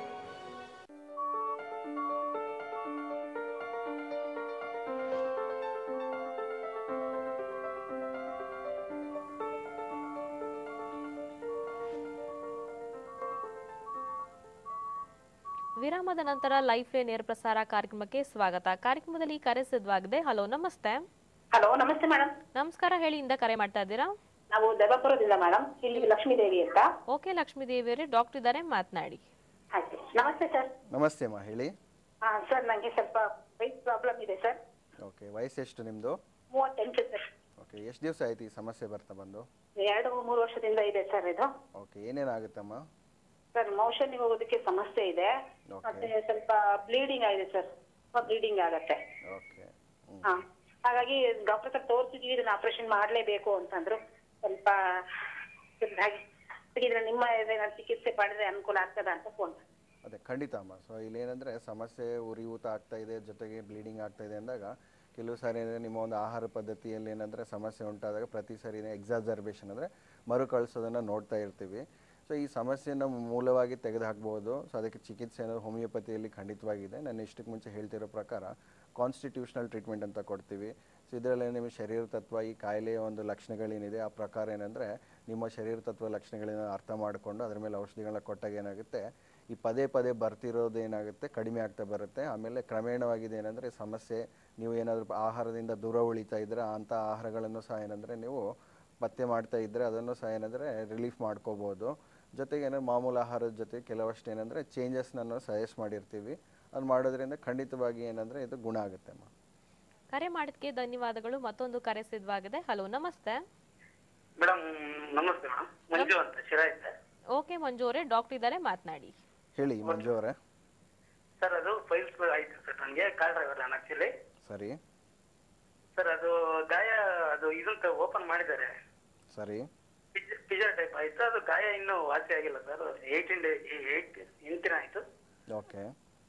ವಿರಾಮದ ನಂತರ ಲೈಫ್ ಲೈನ್ ನೇರ ಪ್ರಸಾರ ಕಾರ್ಯಕ್ರಮಕ್ಕೆ ಸ್ವಾಗತ ಕಾರ್ಯಕ್ರಮದಲ್ಲಿ ಕರೆ ಸಿದ್ಧವಾಗಿದೆ ಹಲೋ ನಮಸ್ತೆ ಹಲೋ ನಮಸ್ತೆ ಮೇಡಮ್ ನಮಸ್ಕಾರ ಹೇಳಿ ಇಂದ ಕರೆ ಮಾಡ್ತಾ ಇದ್ದೀರಾ ನಾವು ದೇವಾಪುರದಿಂದ ಮೇಡಮ್ ಇಲ್ಲಿ ಲಕ್ಷ್ಮೀ ದೇವಿ ಅಂತ ಓಕೆ ಲಕ್ಷ್ಮೀ ದೇವಿಯವರೇ ಡಾಕ್ಟರ್ ಇದ್ದಾರೆ ಮಾತನಾಡಿ ಆಯ್ತು ನಮಸ್ತೆ ಸರ್ ನಮಸ್ತೆ ಅಮ್ಮ ಹೇಳಿ ಹಾ ಸರ್ ನನಗೆ ಸ್ವಲ್ಪ ವೈಟ್ ಪ್ರಾಬ್ಲಮ್ ಇದೆ ಸರ್ ಓಕೆ ವಯಸ್ಸೆಷ್ಟು ನಿಮ್ಮದು ಮೂವತ್ತೆಂಟು ಸರ್ ಓಕೆ ಎಷ್ಟು ದಿವಸ ಆಯ್ತು ಈ ಸಮಸ್ಯೆ ಬರ್ತಾ ಬಂದು ಎರಡು ಮೂರು ವರ್ಷದಿಂದ ಇದೆ ಸರ್ ಇದು ಓಕೆ ಏನೇನಾಗುತ್ತಮ್ಮ ಸರ್ ಮೋಷನ್ ಹೋಗೋದಕ್ಕೆ ಸಮಸ್ಯೆ ಇದೆ Okay. ಮತ್ತೆ ಸ್ವಲ್ಪ ಬ್ಲೀಡಿಂಗ್ ಆಗಿದೆ ಸರ್ ಸ್ವಲ್ಪ ಬ್ಲೀಡಿಂಗ್ ಆಗತ್ತೆ ಓಕೆ ಹಾ ಹಾಗಾಗಿ ಡಾಕ್ಟರ್ ಹತ್ರ ತೋರಿಸಿದ್ವಿ ಇದನ್ನ ಆಪರೇಷನ್ ಮಾಡ್ಲೇಬೇಕು ಅಂತಂದ್ರು ಸ್ವಲ್ಪ ಹಾಗೆ ಹಾಗಿದ್ರೆ ನಿಮ್ಮ ಏನಾದ್ರು ಚಿಕಿತ್ಸೆ ಪಡೆದ್ರೆ ಅನುಕೂಲ ಆಗ್ತದ ಅಂತ ಫೋನ್ ಅದೇ ಖಂಡಿತ ಅಮ್ಮ ಸೊ ಇಲ್ಲೇನಂದರೆ ಸಮಸ್ಯೆ ಉರಿಯೂತ ಆಗ್ತಾ ಇದೆ ಜೊತೆಗೆ ಬ್ಲೀಡಿಂಗ್ ಆಗ್ತಾ ಇದೆ ಅಂದಾಗ ಕೆಲವು ಸಾರಿ ಏನಂದರೆ ನಿಮ್ಮ ಒಂದು ಆಹಾರ ಪದ್ಧತಿಯಲ್ಲಿ ಏನಂದರೆ ಸಮಸ್ಯೆ ಉಂಟಾದಾಗ ಪ್ರತಿ ಸಾರಿ ಎಕ್ಸಾಜರ್ಬೇಷನ್ ಅಂದರೆ ಮರುಕಳಿಸೋದನ್ನು ನೋಡ್ತಾ ಇರ್ತೀವಿ ಸೊ ಈ ಸಮಸ್ಯೆನ ಮೂಲವಾಗಿ ತೆಗೆದುಹಾಕ್ಬೋದು ಸೊ ಅದಕ್ಕೆ ಚಿಕಿತ್ಸೆ ಅನ್ನೋದು ಹೋಮಿಯೋಪತಿಯಲ್ಲಿ ಖಂಡಿತವಾಗಿದೆ ನಾನು ಇಷ್ಟಕ್ಕೆ ಮುಂಚೆ ಹೇಳ್ತಿರೋ ಪ್ರಕಾರ ಕಾನ್ಸ್ಟಿಟ್ಯೂಷನಲ್ ಟ್ರೀಟ್ಮೆಂಟ್ ಅಂತ ಕೊಡ್ತೀವಿ ಸೊ ಇದರಲ್ಲಿ ನಿಮ್ಮ ಶರೀರ ತತ್ವ ಈ ಕಾಯಿಲೆಯ ಒಂದು ಲಕ್ಷಣಗಳೇನಿದೆ ಆ ಪ್ರಕಾರ ಏನಂದರೆ ನಿಮ್ಮ ಶರೀರ ತತ್ವ ಲಕ್ಷಣಗಳನ್ನ ಅರ್ಥ ಮಾಡಿಕೊಂಡು ಅದ್ರ ಮೇಲೆ ಔಷಧಿಗಳನ್ನ ಕೊಟ್ಟಾಗ ಏನಾಗುತ್ತೆ ಈ ಪದೇ ಪದೇ ಬರ್ತಿರೋದು ಏನಾಗುತ್ತೆ ಕಡಿಮೆ ಆಗ್ತಾ ಬರುತ್ತೆ ಆಮೇಲೆ ಕ್ರಮೇಣವಾಗಿದೆ ಏನಂದರೆ ಸಮಸ್ಯೆ ನೀವು ಏನಾದರೂ ಆಹಾರದಿಂದ ದೂರ ಉಳಿತಾ ಇದ್ದರೆ ಅಂಥ ಆಹಾರಗಳನ್ನು ಸಹ ಏನಂದರೆ ನೀವು ಪತ್ತೆ ಮಾಡ್ತಾ ಇದ್ದರೆ ಅದನ್ನು ಸಹ ಏನಂದರೆ ರಿಲೀಫ್ ಮಾಡ್ಕೋಬೋದು ಜೊತೆಗೆ ಏನಂದ್ರೆ ಮಾಮೂಲು ಆಹಾರದ ಜೊತೆ ಕೆಲವಷ್ಟು ಏನಂದರೆ ಚೇಂಜಸ್ನ ಸಜೆಸ್ಟ್ ಮಾಡಿರ್ತೀವಿ ಅದು ಮಾಡೋದ್ರಿಂದ ಖಂಡಿತವಾಗಿ ಏನಂದರೆ ಇದು ಗುಣ ಆಗುತ್ತೆ ಅಮ್ಮ ಕರೆ ಮಾಡಿದ್ಕೆ ಧನ್ಯವಾದಗಳು ಮತ್ತೊಂದು ಕರೆ ಸಿದ್ಧವಾಗಿದೆ ಹಲೋ ನಮಸ್ತೆ ಮೇಡಮ್ ನಮಸ್ತೆ ಮೇಡಮ್ ಮಂಜು ಅಂತ ಶಿರಾ ಇದ್ದೆ ಓಕೆ ಮಂಜು ಅವರೇ ಡಾಕ್ಟರ್ ಇದ್ದಾರೆ ಮಾತನಾಡಿ ಹೇಳಿ ಮಂಜು ಅವರೇ ಸರ್ ಅದು ಫೈಲ್ಸ್ ಆಯ್ತು ಸರ್ ನನಗೆ ಕಾರ್ ಡ್ರೈವರ್ ನಾನು ಆಕ್ಚುಲಿ ಸರಿ ಸರ್ ಅದು ಗಾಯ ಅದು ಇದನ್ನ ಓಪನ್ ಮಾಡಿದ್ದಾರೆ ಸರಿ ಪಿಜರ್ ಟೈಪ್ ಆಯ್ತು ಅದು ಗಾಯ ಇನ್ನೂ ವಾಸಿ ಆಗಿಲ್ಲ ಸರ್ ಏಯ್ಟೀನ್ ಡೇ ಏಯ್ಟ್ ಎಂಟು ದಿನ ಆಯ್ತು ಓಕೆ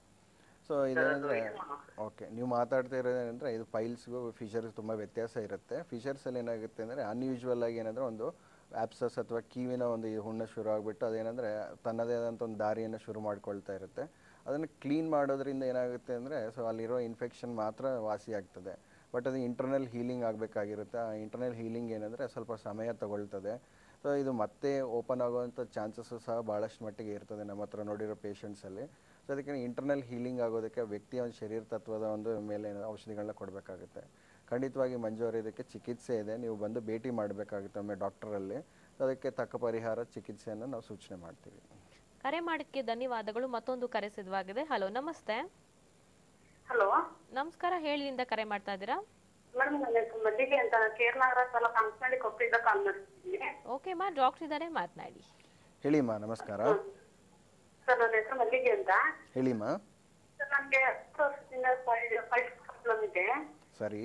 ಸೊ ಇದೇನಂದರೆ ಓಕೆ ನೀವು ಮಾತಾಡ್ತಾ ಇರೋದೇನೆಂದರೆ ಇದು ಫೈಲ್ಸ್ಗೂ ಫೀಚರ್ಸ್ ತುಂಬ ವ್ಯತ್ಯಾಸ ಇರುತ್ತೆ ಫೀಚರ್ಸಲ್ಲಿ ಏನಾಗುತ್ತೆ ಅಂದರೆ ಅನ್ಯೂಶ್ವಲ್ ಆಗಿ ಏನಂದರೆ ಒಂದು ಆ್ಯಪ್ಸಸ್ ಅಥವಾ ಕೀವಿನ ಒಂದು ಈ ಹುಣ್ಣ ಶುರು ಆಗಿಬಿಟ್ಟು ಅದೇನೆಂದರೆ ತನ್ನದೇ ಆದಂಥ ಒಂದು ದಾರಿಯನ್ನು ಶುರು ಮಾಡ್ಕೊಳ್ತಾ ಇರುತ್ತೆ ಅದನ್ನು ಕ್ಲೀನ್ ಮಾಡೋದ್ರಿಂದ ಏನಾಗುತ್ತೆ ಅಂದರೆ ಸೊ ಅಲ್ಲಿರೋ ಇನ್ಫೆಕ್ಷನ್ ಮಾತ್ರ ವಾಸಿ ಆಗ್ತದೆ ಬಟ್ ಅದು ಇಂಟರ್ನಲ್ ಹೀಲಿಂಗ್ ಆಗಬೇಕಾಗಿರುತ್ತೆ ಆ ಇಂಟರ್ನಲ್ ಹೀಲಿಂಗ್ ಏನಂದರೆ ಸ್ವಲ್ಪ ಸಮಯ ತಗೊಳ್ತದೆ ಸೊ ಇದು ಮತ್ತೆ ಓಪನ್ ಆಗುವಂಥ ಚಾನ್ಸಸ್ಸು ಸಹ ಭಾಳಷ್ಟು ಮಟ್ಟಿಗೆ ಇರ್ತದೆ ನಮ್ಮ ಹತ್ರ ನೋಡಿರೋ ಪೇಷಂಟ್ಸಲ್ಲಿ ಸೊ ಅದಕ್ಕೆ ಇಂಟರ್ನಲ್ ಹೀಲಿಂಗ್ ಆಗೋದಕ್ಕೆ ವ್ಯಕ್ತಿಯ ಒಂದು ಶರೀರ ತತ್ವದ ಒಂದು ಮೇಲೆ ಔಷಧಿಗಳನ್ನ ಕೊಡಬೇಕಾಗುತ್ತೆ ಖಂಡಿತವಾಗಿ ಮಂಜು ಅವರೇ ಇದಕ್ಕೆ ಚಿಕಿತ್ಸೆ ಇದೆ ನೀವು ಬಂದು ಭೇಟಿ ಮಾಡಬೇಕಾಗುತ್ತೆ ಒಮ್ಮೆ ಡಾಕ್ಟರಲ್ಲಿ ಸೊ ಅದಕ್ಕೆ ತಕ್ಕ ಪರಿಹಾರ ಚಿಕಿತ್ಸೆಯನ್ನು ನಾವು ಸೂಚನೆ ಮಾಡ್ತೀವಿ ಕರೆ ಮಾಡಿದ್ಕೆ ಧನ್ಯವಾದಗಳು ಮತ್ತೊಂದು ಕರೆ ಸಿದ್ಧವಾಗಿದೆ ಹಲೋ ನಮಸ್ತೆ ಹಲೋ ನಮಸ್ಕಾರ ಹೇಳಿದಿಂದ ಕರೆ ಮಾಡ್ತಾ ಇದ್ದೀರಾ ಮೇಡಮ್ ನನ್ನ ಹೆಸರು ಮಲ್ಲಿಗೆ ಅಂತ ಕೇರಳ ತಾಲೂಕು ಅಂಕನಹಳ್ಳಿ ಕೊಪ್ಪಳಿಂದ ಕಾಲ್ ಮಾಡ್ತಿದ್ದೀನಿ ಓಕೆ ಮಾ ಡಾಕ್ಟರ್ ಇದ್ದಾರೆ ಮಾತನಾಡಿ ಹೇಳಿಮ್ಮ ನಮಸ್ಕಾರ ಸರ್ ನನ್ನ ಹೆಸರು ಮಲ್ಲಿಗೆ ಅಂತ ಹೇಳಿಮ್ಮ ಸರ್ ನನಗೆ ಹತ್ತು ವರ್ಷದಿಂದ ಫೈಲ್ ಪ್ರಾಬ್ಲಮ್ ಇದೆ ಸರಿ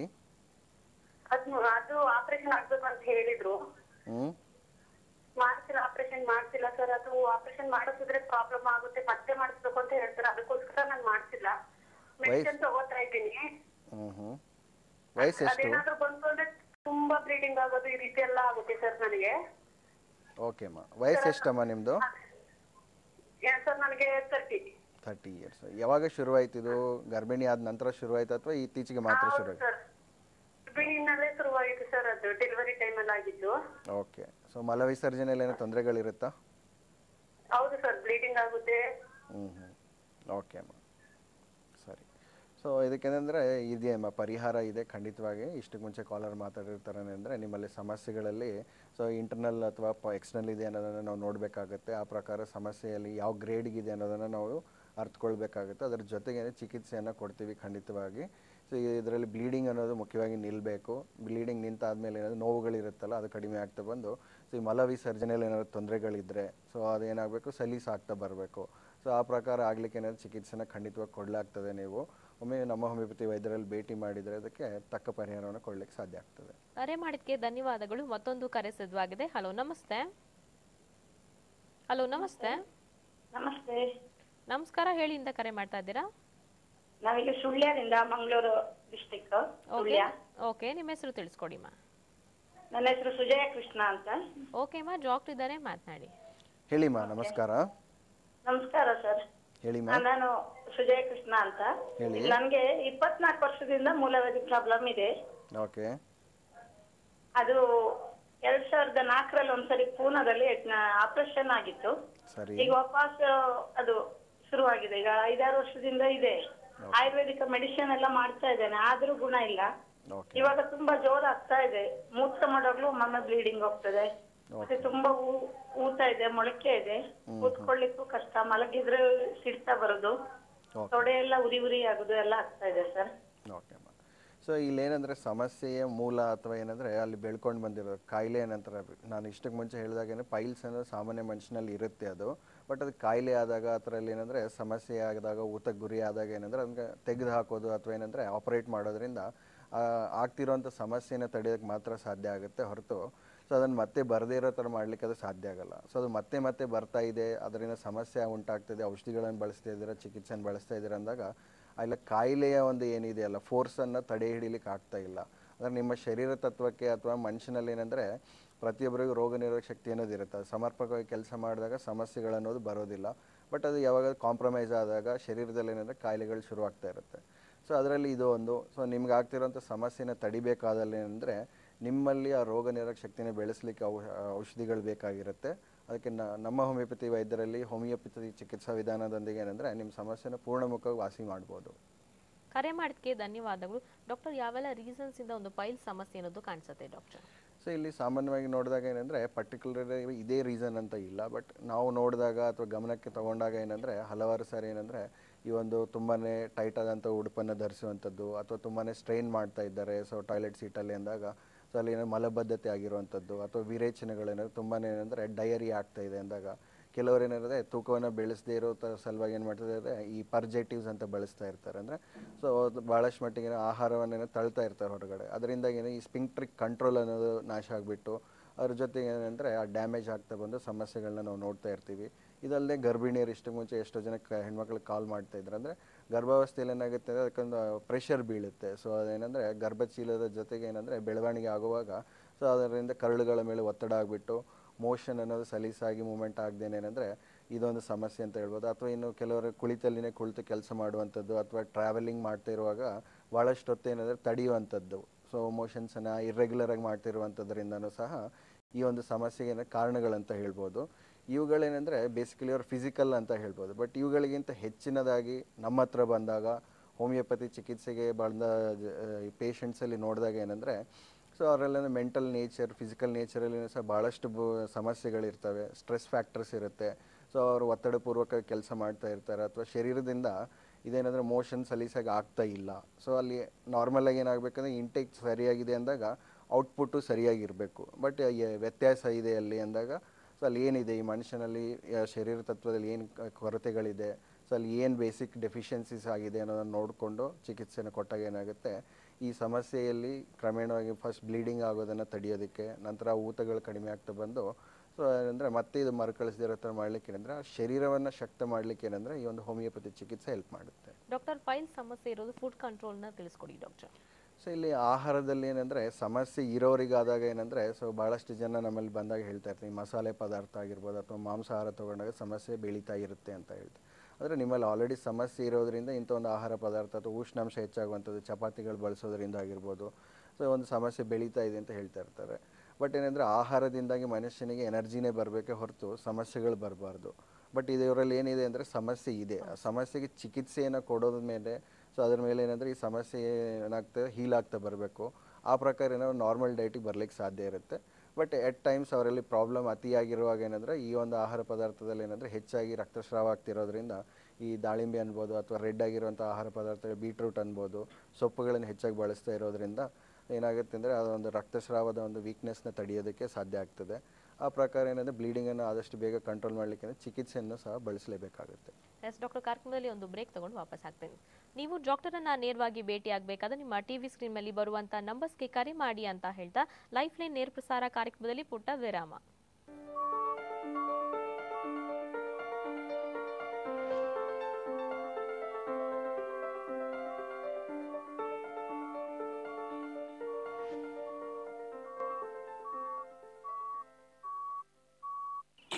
ಅದ್ನು ಅದು ಆಪರೇಷನ್ ಆಗ್ಬೇಕು ಅಂತ ಹೇಳಿದ್ರು ಹ್ಞೂ ಮಾಡ್ತಿಲ್ಲ ಆಪರೇಷನ್ ಮಾಡ್ತಿಲ್ಲ ಸರ್ ಅದು ಆಪರೇಷನ್ ಮಾಡಿಸಿದ್ರೆ ಪ್ರಾಬ್ಲಮ್ ಆಗುತ್ತೆ ಮತ್ತೆ ಮಾಡಿಸ್ಬೇಕು ಅಂತ ಹೇಳ್ತಾರೆ ಅದಕ್ಕೋಸ್ಕರ ನಾನು ಮಾಡ್ತಿಲ್ಲ ಮೆಡಿಸಿನ್ ತಗೋತಾ ಇದ್ದೀನಿ ಹ್ಞೂ ಹ್ಞೂ ವಯಸ್ಸೆಷ್ಟು ಅದೇನಾದ್ರೂ ಬಂತು ಅಂದ್ರೆ ತುಂಬಾ ಬ್ಲೀಡಿಂಗ್ ಆಗೋದು ಈ ರೀತಿ ಎಲ್ಲ ಆಗುತ್ತೆ ಸರ್ ನನಗೆ ಓಕೆಮ್ಮ ವಯಸ್ಸೆಷ್ಟಮ್ಮ ನಿಮ್ಮದು ಸರ್ ನನಗೆ ತರ್ಟಿ ಥರ್ಟಿ ಇಯರ್ಸ್ ಯಾವಾಗ ಶುರುವಾಯ್ತು ಇದು ಗರ್ಭಿಣಿ ಆದ ನಂತರ ಶುರುವಾಯ್ತು ಅಥವಾ ಇತ್ತೀಚೆಗೆ ಮಾತ್ರ ಶುರುವಾಯ್ತು ಸರ್ ಬಿಣಿನಲ್ಲೇ ಶುರುವಾಗಿತ್ತು ಸರ್ ಅದು ಡೆಲಿವರಿ ಟೈಮಲ್ಲಿ ಆಗಿದ್ದು ಓಕೆ ಸೊ ಮಲ ವಿಸರ್ಜನೆಯಲ್ಲಿ ಏನೋ ತೊಂದರೆಗಳಿರುತ್ತಾ ಹೌದು ಸರ್ ಬ್ಲೀಡಿಂಗ್ ಆಗುತ್ತೆ ಹ್ಞೂ ಹ್ಞೂ ಓಕೆ ಅಮ್ಮ ಸರಿ ಸೊ ಇದಕ್ಕೇನೆಂದರೆ ಇದೆಯಮ್ಮ ಪರಿಹಾರ ಇದೆ ಖಂಡಿತವಾಗಿ ಇಷ್ಟಕ್ಕೆ ಮುಂಚೆ ಕಾಲರ್ ಮಾತಾಡಿರ್ತಾರೆ ಅಂದರೆ ನಿಮ್ಮಲ್ಲಿ ಸಮಸ್ಯೆಗಳಲ್ಲಿ ಸೊ ಇಂಟರ್ನಲ್ ಅಥವಾ ಪ ಎಕ್ಸ್ಟರ್ನಲ್ ಇದೆ ಅನ್ನೋದನ್ನು ನಾವು ನೋಡಬೇಕಾಗುತ್ತೆ ಆ ಪ್ರಕಾರ ಸಮಸ್ಯೆಯಲ್ಲಿ ಯಾವ ಗ್ರೇಡ್ಗಿದೆ ಅನ್ನೋದನ್ನು ನಾವು ಅರ್ಥಕೊಳ್ಬೇಕಾಗುತ್ತೆ ಅದರ ಜೊತೆಗೆ ಚಿಕಿತ್ಸೆಯನ್ನು ಕೊಡ್ತೀವಿ ಖಂಡಿತವಾಗಿ ಸೊ ಇದರಲ್ಲಿ ಬ್ಲೀಡಿಂಗ್ ಅನ್ನೋದು ಮುಖ್ಯವಾಗಿ ನಿಲ್ಲಬೇಕು ಬ್ಲೀಡಿಂಗ್ ನಿಂತಾದ್ಮೇಲೆ ಏನಾದರೂ ನೋವುಗಳಿರುತ್ತಲ್ಲ ಅದು ಕಡಿಮೆ ಆಗ್ತಾ ಬಂದು ಸೊ ಈ ಮಲ ವಿಸರ್ಜನೆಯಲ್ಲಿ ಏನಾದರೂ ತೊಂದರೆಗಳಿದ್ದರೆ ಸೊ ಅದೇನಾಗಬೇಕು ಸಲೀಸ್ ಆಗ್ತಾ ಬರಬೇಕು ಸೊ ಆ ಪ್ರಕಾರ ಆಗಲಿಕ್ಕೆ ಏನಾದರೂ ಚಿಕಿತ್ಸೆನ ಖಂಡಿತವಾಗಿ ಕೊಡಲಾಗ್ತದೆ ನೀವು ಒಮ್ಮೆ ನಮ್ಮ ಹೋಮಿಯೋಪತಿ ವೈದ್ಯರಲ್ಲಿ ಭೇಟಿ ಮಾಡಿದರೆ ಅದಕ್ಕೆ ತಕ್ಕ ಪರಿಹಾರವನ್ನು ಕೊಡಲಿಕ್ಕೆ ಸಾಧ್ಯ ಆಗ್ತದೆ ಕರೆ ಮಾಡಿದ್ಕೆ ಧನ್ಯವಾದಗಳು ಮತ್ತೊಂದು ಕರೆ ಸಿದ್ಧವಾಗಿದೆ ಹಲೋ ನಮಸ್ತೆ ಹಲೋ ನಮಸ್ತೆ ನಮಸ್ತೆ ನಮಸ್ಕಾರ ಹೇಳಿಂದ ಕರೆ ಮಾಡ್ತಾ ಇದ್ದೀರಾ ನಾವಿಲ್ಲಿ ಸುಳ್ಯದಿಂದ Mangaluru district okay Sullia okay ನಿಮ್ಮ ಹೆಸರು ತಿಳಿಸ್ಕೊಡಿ ಮಾ ನನ್ನ ಹೆಸರು ಸುಜಯ ಕೃಷ್ಣ ಅಂತ ಓಕೆ ಮಾ ಡಾಕ್ಟರ್ ಇದ್ದಾರೆ ಮಾತನಾಡಿ ಹೇಳಿಮ್ಮ ನಮಸ್ಕಾರ ನಮಸ್ಕಾರ ಸರ್ ಹೇಳಿಮ್ಮ ನಾನು ಸುಜಯ ಕೃಷ್ಣ ಅಂತ ಹೇಳಿ. ನನ್ಗೆ ಇಪ್ಪತ್ನಾಲ್ಕು ವರ್ಷದಿಂದ ಮೂಲವ್ಯಾಧಿ ಪ್ರಾಬ್ಲಮ್ ಇದೆ ಓಕೆ ಅದು ಎರಡ್ ಸಾವಿರದ ನಾಲ್ಕರಲ್ಲಿ ಒಂದ್ಸರಿ ಪೂನಾದಲ್ಲಿ ಆಪರೇಷನ್ ಆಗಿತ್ತು ಸರಿ ಈಗ ವಾಪಸ್ ಅದು ಶುರುವಾಗಿದೆ ಈಗ ಐದಾರು ವರ್ಷದಿಂದ ಇದೆ ಆಯುರ್ವೇದಿಕ ಮೆಡಿಸಿನ್ ಎಲ್ಲ ಮಾಡ್ತಾ ಇದ್ದೇನೆ ಆದ್ರೂ ಗುಣ ಇಲ್ಲ ಓಕೆ ಇವಾಗ ತುಂಬಾ ಜೋರ್ ಆಗ್ತಾ ಇದೆ ಮೂತ್ರ ಮಾಡೋಗ್ಲೂ ಒಮ್ಮೊಮ್ಮೆ ಬ್ಲೀಡಿಂಗ್ ಹೋಗ್ತದೆ ಮತ್ತೆ ತುಂಬಾ ಊ- ಊತ ಇದೆ ಮೊಳಕೆ ಇದೆ ಕೂತ್ಕೊಳ್ಳಿಕ್ಕೂ ಕಷ್ಟ ಮಲಗಿದ್ರೆ ಸಿಡ್ತಾ ಬರೋದು ಓಕೆ ತೊಡೆ ಎಲ್ಲ ಉರಿ ಉರಿ ಆಗುದು ಎಲ್ಲ ಆಗ್ತಾ ಇದೆ ಸರ್ ಓಕೆ ಅಮ್ಮ ಸೊ ಇಲ್ಲೇನಂದರೆ ಸಮಸ್ಯೆಯ ಮೂಲ ಅಥವಾ ಏನಂದರೆ ಅಲ್ಲಿ ಬೆಳ್ಕೊಂಡು ಬಂದಿರೋ ಕಾಯಿಲೆ ಏನಂತಾರೆ ನಾನು ಇಷ್ಟಕ್ಕೆ ಮುಂಚೆ ಹೇಳಿದಾಗೇನೆ ಪೈಲ್ಸ್ ಅನ್ನೋದು ಸಾಮಾನ್ಯ ಮನುಷ್ಯನಲ್ಲಿ ಇರುತ್ತೆ ಅದು ಬಟ್ ಅದು ಕಾಯಿಲೆ ಆದಾಗ ಆ ಥರ ಅಲ್ಲಿ ಏನಂದರೆ ಸಮಸ್ಯೆ ಆದಾಗ ಊತಕ್ಕೆ ಗುರಿ ಆದಾಗ ಏನಂದರೆ ಅದಕ್ಕೆ ತೆಗೆದು ಹಾಕೋದು ಅಥವಾ ಏನಂದರೆ ಆಪರೇಟ್ ಮಾಡೋದ್ರಿಂದ ಆ, ಆಗ್ತಿರೋಂಥ ಸಮಸ್ಯೆನ ತಡೆಯೋಕ್ಕೆ ಮಾತ್ರ ಸಾಧ್ಯ ಆಗುತ್ತೆ ಹೊರತು ಸೊ ಅದನ್ನು ಮತ್ತೆ ಬರದೇ ಇರೋ ಥರ ಮಾಡಲಿಕ್ಕೆ ಅದು ಸಾಧ್ಯ ಆಗಲ್ಲ ಸೊ ಅದು ಮತ್ತೆ ಮತ್ತೆ ಬರ್ತಾ ಇದೆ ಅದರಿಂದ ಸಮಸ್ಯೆ ಉಂಟಾಗ್ತಿದೆ ಔಷಧಿಗಳನ್ನು ಬಳಸ್ತಾ ಇದ್ದೀರಾ ಚಿಕಿತ್ಸೆನ ಬಳಸ್ತಾ ಇದ್ದೀರಾ ಅಂದಾಗ ಅಲ್ಲಿ ಕಾಯಿಲೆಯ ಒಂದು ಏನಿದೆಯಲ್ಲ ಫೋರ್ಸನ್ನು ತಡೆ ಹಿಡಿಲಿಕ್ಕೆ ಆಗ್ತಾ ಇಲ್ಲ ಅಂದರೆ ನಿಮ್ಮ ಶರೀರ ತತ್ವಕ್ಕೆ ಅಥವಾ ಮನುಷ್ಯನಲ್ಲಿ ಏನಂದರೆ ಪ್ರತಿಯೊಬ್ಬರಿಗೂ ರೋಗ ನಿರೋಧಕ ಶಕ್ತಿ ಅನ್ನೋದು ಇರುತ್ತೆ ಅದು ಸಮರ್ಪಕವಾಗಿ ಕೆಲಸ ಮಾಡಿದಾಗ ಸಮಸ್ಯೆಗಳನ್ನೋದು ಬರೋದಿಲ್ಲ ಬಟ್ ಅದು ಯಾವಾಗ ಕಾಂಪ್ರಮೈಸ್ ಆದಾಗ ಶರೀರದಲ್ಲಿ ಏನಂದರೆ ಕಾಯಿಲೆಗಳು ಶುರುವಾಗ್ತಾ ಇರುತ್ತೆ ಸೊ ಅದರಲ್ಲಿ ಇದು ಒಂದು ಸೊ ನಿಮ್ಗೆ ಆಗ್ತಿರೋಂಥ ಸಮಸ್ಯೆನ ತಡಿಬೇಕಾದಲ್ಲಿ ಏನಂದರೆ ನಿಮ್ಮಲ್ಲಿ ಆ ರೋಗ ನಿರೋಧಕ ಶಕ್ತಿನ ಬೆಳೆಸಲಿಕ್ಕೆ ಔ ಔಷಧಿಗಳು ಬೇಕಾಗಿರುತ್ತೆ ಅದಕ್ಕೆ ನ- ನಮ್ಮ ಹೋಮಿಯೋಪತಿ ವೈದ್ಯರಲ್ಲಿ ಹೋಮಿಯೋಪತಿ ಚಿಕಿತ್ಸಾ ವಿಧಾನದೊಂದಿಗೆ ಏನಂದರೆ ನಿಮ್ಮ ಸಮಸ್ಯೆನ ಪೂರ್ಣಮುಖವಾಗಿ ವಾಸಿ ಮಾಡ್ಬೋದು ಕರೆ ಮಾಡಿದ್ಕೆ ಧನ್ಯವಾದಗಳು ಡಾಕ್ಟರ್ ಯಾವೆಲ್ಲ ರೀಸನ್ಸ್ ಇಂದ ಒಂದು ಪೈಲ್ ಸಮಸ್ಯೆ ಅನ್ನೋದು ಕಾಣಿಸುತ್ತೆ ಡಾಕ್ಟರ್ ಸೊ ಇಲ್ಲಿ ಸಾಮಾನ್ಯವಾಗಿ ನೋಡಿದಾಗ ಏನಂದರೆ ಪರ್ಟಿಕ್ಯುಲರ್ ಇದೇ ರೀಸನ್ ಅಂತ ಇಲ್ಲ ಬಟ್ ನಾವು ನೋಡಿದಾಗ ಅಥವಾ ಗಮನಕ್ಕೆ ತಗೊಂಡಾಗ ಏನಂದರೆ ಹಲವಾರು ಸಾರಿ ಏನಂದರೆ ಈ ಒಂದು ತುಂಬಾ ಟೈಟ್ ಆದಂಥ ಉಡುಪನ್ನು ಧರಿಸುವಂಥದ್ದು ಅಥವಾ ತುಂಬಾ ಸ್ಟ್ರೈನ್ ಮಾಡ್ತಾ ಇದ್ದಾರೆ ಸೊ ಟಾಯ್ಲೆಟ್ ಸೀಟಲ್ಲಿ ಅಂದಾಗ ಸೊ ಅಲ್ಲಿ ಏನೋ ಮಲಬದ್ಧತೆ ಆಗಿರುವಂಥದ್ದು ಅಥವಾ ವಿರೇಚನೆಗಳೇನಾದ್ರು ತುಂಬಾ ಏನಂದರೆ ಡಯರಿ ಆಗ್ತಾ ಇದೆ ಅಂದಾಗ ಕೆಲವರು ಏನಿರುತ್ತೆ ತೂಕವನ್ನು ಬೆಳೆಸದೇ ಇರೋ ತ ಸಲುವಾಗಿ ಏನು ಮಾಡ್ತಿದ್ದಾರೆ ಈ ಪರ್ಜೆಟಿವ್ಸ್ ಅಂತ ಬಳಸ್ತಾ ಇರ್ತಾರೆ ಅಂದರೆ ಸೊ ಅದು ಭಾಳಷ್ಟು ಮಟ್ಟಿಗೆ ಏನೋ ಆಹಾರವನ್ನೇನೋ ತಳ್ತಾ ಇರ್ತಾರೆ ಹೊರಗಡೆ ಅದರಿಂದ ಏನೋ ಈ ಸ್ಪಿಂಕ್ಟ್ರಿಕ್ ಕಂಟ್ರೋಲ್ ಅನ್ನೋದು ನಾಶ ಆಗಿಬಿಟ್ಟು ಅದ್ರ ಜೊತೆಗೆ ಏನಂದರೆ ಆ ಡ್ಯಾಮೇಜ್ ಆಗ್ತಾ ಬಂದು ಸಮಸ್ಯೆಗಳನ್ನ ನಾವು ನೋಡ್ತಾ ಇರ್ತೀವಿ ಇದಲ್ಲದೆ ಗರ್ಭಿಣಿಯರು ಇಷ್ಟು ಮುಂಚೆ ಎಷ್ಟೋ ಜನಕ್ಕೆ ಹೆಣ್ಮಕ್ಳಿಗೆ ಕಾಲ್ ಮಾಡ್ತಾ ಇದ್ರು ಅಂದರೆ ಗರ್ಭಾವಸ್ಥೆಯಲ್ಲಿ ಏನಾಗುತ್ತೆ ಅಂದರೆ ಅದಕ್ಕೊಂದು ಪ್ರೆಷರ್ ಬೀಳುತ್ತೆ ಸೊ ಅದೇನೆಂದರೆ ಗರ್ಭಚೀಲದ ಜೊತೆಗೆ ಏನಂದರೆ ಬೆಳವಣಿಗೆ ಆಗುವಾಗ ಸೊ ಅದರಿಂದ ಕರುಳುಗಳ ಮೇಲೆ ಒತ್ತಡ ಆಗಿಬಿಟ್ಟು ಮೋಷನ್ ಅನ್ನೋದು ಸಲೀಸಾಗಿ ಮೂಮೆಂಟ್ ಆಗದೇನೆ ಏನಂದರೆ ಇದೊಂದು ಸಮಸ್ಯೆ ಅಂತ ಹೇಳ್ಬೋದು ಅಥವಾ ಇನ್ನು ಕೆಲವರು ಕುಳಿತಲ್ಲಿನೇ ಕುಳಿತು ಕೆಲಸ ಮಾಡುವಂಥದ್ದು ಅಥವಾ ಟ್ರಾವೆಲಿಂಗ್ ಮಾಡ್ತಾ ಇರುವಾಗ ಭಾಳಷ್ಟು ಹೊತ್ತು ಏನಂದರೆ ತಡೆಯುವಂಥದ್ದು ಸೊ ಮೋಷನ್ಸನ್ನು ಇರ್ರೆಗ್ಯುಲರಾಗಿ ಮಾಡ್ತಿರುವಂಥದ್ರಿಂದನೂ ಸಹ ಈ ಒಂದು ಸಮಸ್ಯೆಗೆ ಏನೋ ಕಾರಣಗಳಂತ ಹೇಳ್ಬೋದು ಇವುಗಳೇನೆಂದರೆ ಬೇಸಿಕಲಿ ಅವ್ರು ಫಿಸಿಕಲ್ ಅಂತ ಹೇಳ್ಬೋದು ಬಟ್ ಇವುಗಳಿಗಿಂತ ಹೆಚ್ಚಿನದಾಗಿ ನಮ್ಮ ಹತ್ರ ಬಂದಾಗ ಹೋಮಿಯೋಪತಿ ಚಿಕಿತ್ಸೆಗೆ ಬಂದ ಪೇಷಂಟ್ಸಲ್ಲಿ ನೋಡಿದಾಗ ಏನಂದರೆ ಸೊ ಅವರೆಲ್ಲ ಮೆಂಟಲ್ ನೇಚರ್ ಫಿಸಿಕಲ್ ನೇಚರಲ್ಲಿ ಸಹ ಭಾಳಷ್ಟು ಬು ಸಮಸ್ಯೆಗಳಿರ್ತವೆ ಸ್ಟ್ರೆಸ್ ಫ್ಯಾಕ್ಟರ್ಸ್ ಇರುತ್ತೆ ಸೊ ಅವರು ಒತ್ತಡಪೂರ್ವಕ ಕೆಲಸ ಮಾಡ್ತಾ ಇರ್ತಾರೆ ಅಥವಾ ಶರೀರದಿಂದ ಇದೇನಂದರೆ ಮೋಷನ್ ಸಲೀಸಾಗಿ ಆಗ್ತಾ ಇಲ್ಲ ಸೊ ಅಲ್ಲಿ ನಾರ್ಮಲಾಗಿ ಏನಾಗಬೇಕಂದ್ರೆ ಇಂಟೇಕ್ ಸರಿಯಾಗಿದೆ ಅಂದಾಗ ಔಟ್ಪುಟ್ಟು ಸರಿಯಾಗಿರಬೇಕು ಬಟ್ ವ್ಯತ್ಯಾಸ ಇದೆ ಅಲ್ಲಿ ಅಂದಾಗ ಸೊ ಅಲ್ಲಿ ಏನಿದೆ ಈ ಮನುಷ್ಯನಲ್ಲಿ ಆ, ಶರೀರ ತತ್ವದಲ್ಲಿ ಏನು ಕೊರತೆಗಳಿದೆ ಸೊ ಅಲ್ಲಿ ಏನು ಬೇಸಿಕ್ ಡೆಫಿಷಿಯನ್ಸೀಸ್ ಆಗಿದೆ ಅನ್ನೋದನ್ನು ನೋಡಿಕೊಂಡು ಚಿಕಿತ್ಸೆನ ಕೊಟ್ಟಾಗ ಏನಾಗುತ್ತೆ ಈ ಸಮಸ್ಯೆಯಲ್ಲಿ ಕ್ರಮೇಣವಾಗಿ ಫಸ್ಟ್ ಬ್ಲೀಡಿಂಗ್ ಆಗೋದನ್ನು ತಡೆಯೋದಕ್ಕೆ ನಂತರ ಊತಗಳು ಕಡಿಮೆ ಆಗ್ತಾ ಬಂದು ಸೊ ಏನಂದರೆ ಮತ್ತೆ ಇದು ಮರುಕಳಿಸದಿರೋ ಥರ ಮಾಡಲಿಕ್ಕೆ ಏನಂದರೆ ಆ ಶರೀರವನ್ನು ಶಕ್ತ ಮಾಡಲಿಕ್ಕೆ ಏನಂದರೆ ಈ ಒಂದು ಹೋಮಿಯೋಪತಿ ಚಿಕಿತ್ಸೆ ಹೆಲ್ಪ್ ಮಾಡುತ್ತೆ ಡಾಕ್ಟರ್ ಪೈಲ್ ಸಮಸ್ಯೆ ಇರೋದು ಫುಡ್ ಕಂಟ್ರೋಲ್ನ ತಿಳಿಸ್ಕೊಡಿ ಡಾಕ್ಟರ್ ಸೊ ಇಲ್ಲಿ ಆಹಾರದಲ್ಲಿ ಏನಂದರೆ ಸಮಸ್ಯೆ ಇರೋರಿಗಾದಾಗ ಏನಂದರೆ ಸೊ ಭಾಳಷ್ಟು ಜನ ನಮ್ಮಲ್ಲಿ ಬಂದಾಗ ಹೇಳ್ತಾ ಇರ್ತೀವಿ ಮಸಾಲೆ ಪದಾರ್ಥ ಆಗಿರ್ಬೋದು ಅಥವಾ ಮಾಂಸಾಹಾರ ತೊಗೊಂಡಾಗ ಸಮಸ್ಯೆ ಬೆಳೀತಾ ಇರುತ್ತೆ ಅಂತ ಹೇಳ್ತಾರೆ ಆದರೆ ನಿಮ್ಮಲ್ಲಿ ಆಲ್ರೆಡಿ ಸಮಸ್ಯೆ ಇರೋದ್ರಿಂದ ಇಂಥ ಒಂದು ಆಹಾರ ಪದಾರ್ಥ ಅಥವಾ ಉಷ್ಣಾಂಶ ಹೆಚ್ಚಾಗುವಂಥದ್ದು ಚಪಾತಿಗಳು ಬಳಸೋದ್ರಿಂದ ಆಗಿರ್ಬೋದು ಸೊ ಒಂದು ಸಮಸ್ಯೆ ಬೆಳೀತಾ ಇದೆ ಅಂತ ಹೇಳ್ತಾ ಇರ್ತಾರೆ ಬಟ್ ಏನಂದರೆ ಆಹಾರದಿಂದಾಗಿ ಮನುಷ್ಯನಿಗೆ ಎನರ್ಜಿನೇ ಬರಬೇಕೆ ಹೊರತು ಸಮಸ್ಯೆಗಳು ಬರಬಾರ್ದು ಬಟ್ ಇದರಲ್ಲಿ ಏನಿದೆ ಅಂದರೆ ಸಮಸ್ಯೆ ಇದೆ ಆ ಸಮಸ್ಯೆಗೆ ಚಿಕಿತ್ಸೆಯನ್ನು ಕೊಡೋದ್ರ ಮೇಲೆ ಸೊ ಅದ್ರ ಮೇಲೆ ಏನಂದರೆ ಈ ಸಮಸ್ಯೆ ಏನಾಗ್ತದೆ ಹೀಲ್ ಆಗ್ತಾ ಬರಬೇಕು ಆ ಪ್ರಕಾರ ಏನೋ ನಾರ್ಮಲ್ ಡೈಟಿಗೆ ಬರ್ಲಿಕ್ಕೆ ಸಾಧ್ಯ ಇರುತ್ತೆ ಬಟ್ ಎಟ್ ಟೈಮ್ಸ್ ಅವರಲ್ಲಿ ಪ್ರಾಬ್ಲಮ್ ಅತಿಯಾಗಿರುವಾಗ ಏನಂದರೆ ಈ ಒಂದು ಆಹಾರ ಪದಾರ್ಥದಲ್ಲಿ ಏನಂದರೆ ಹೆಚ್ಚಾಗಿ ರಕ್ತಸ್ರಾವ ಆಗ್ತಿರೋದ್ರಿಂದ ಈ ದಾಳಿಂಬೆ ಅನ್ಬೋದು ಅಥವಾ ರೆಡ್ ಆಗಿರುವಂಥ ಆಹಾರ ಪದಾರ್ಥಗಳು ಬೀಟ್ರೂಟ್ ಅನ್ಬೋದು ಸೊಪ್ಪುಗಳನ್ನು ಹೆಚ್ಚಾಗಿ ಬಳಸ್ತಾ ಇರೋದ್ರಿಂದ ಏನಾಗುತ್ತೆ ಅಂದರೆ ಅದೊಂದು ರಕ್ತಸ್ರಾವದ ಒಂದು ವೀಕ್ನೆಸ್ನ ತಡೆಯೋದಕ್ಕೆ ಸಾಧ್ಯ ಆಗ್ತದೆ ಆ ಪ್ರಕಾರ ಏನಂದರೆ ಬ್ಲೀಡಿಂಗನ್ನು ಆದಷ್ಟು ಬೇಗ ಕಂಟ್ರೋಲ್ ಮಾಡಲಿಕ್ಕೆ ಚಿಕಿತ್ಸೆಯನ್ನು ಸಹ ಬಳಸಲೇಬೇಕಾಗುತ್ತೆ ಎಸ್ ಡಾಕ್ಟರ್ ಕಾರ್ಯಕ್ರಮದಲ್ಲಿ ಒಂದು ಬ್ರೇಕ್ ತಗೊಂಡು ವಾಪಸ್ ಆಗ್ತೇನೆ ನೀವು ಡಾಕ್ಟರನ್ನ ನೇರವಾಗಿ ಭೇಟಿ ಆಗಬೇಕಾದ್ರೆ ನಿಮ್ಮ ಟಿವಿ ಸ್ಕ್ರೀನ್ ಮೇಲೆ ಬರುವಂತ ನಂಬರ್ಸ್ಗೆ ಕರೆ ಮಾಡಿ ಅಂತ ಹೇಳ್ತಾ ಲೈಫ್ ಲೈನ್ ನೇರ ಪ್ರಸಾರ ಕಾರ್ಯಕ್ರಮದಲ್ಲಿ ಪುಟ್ಟ ವಿರಾಮ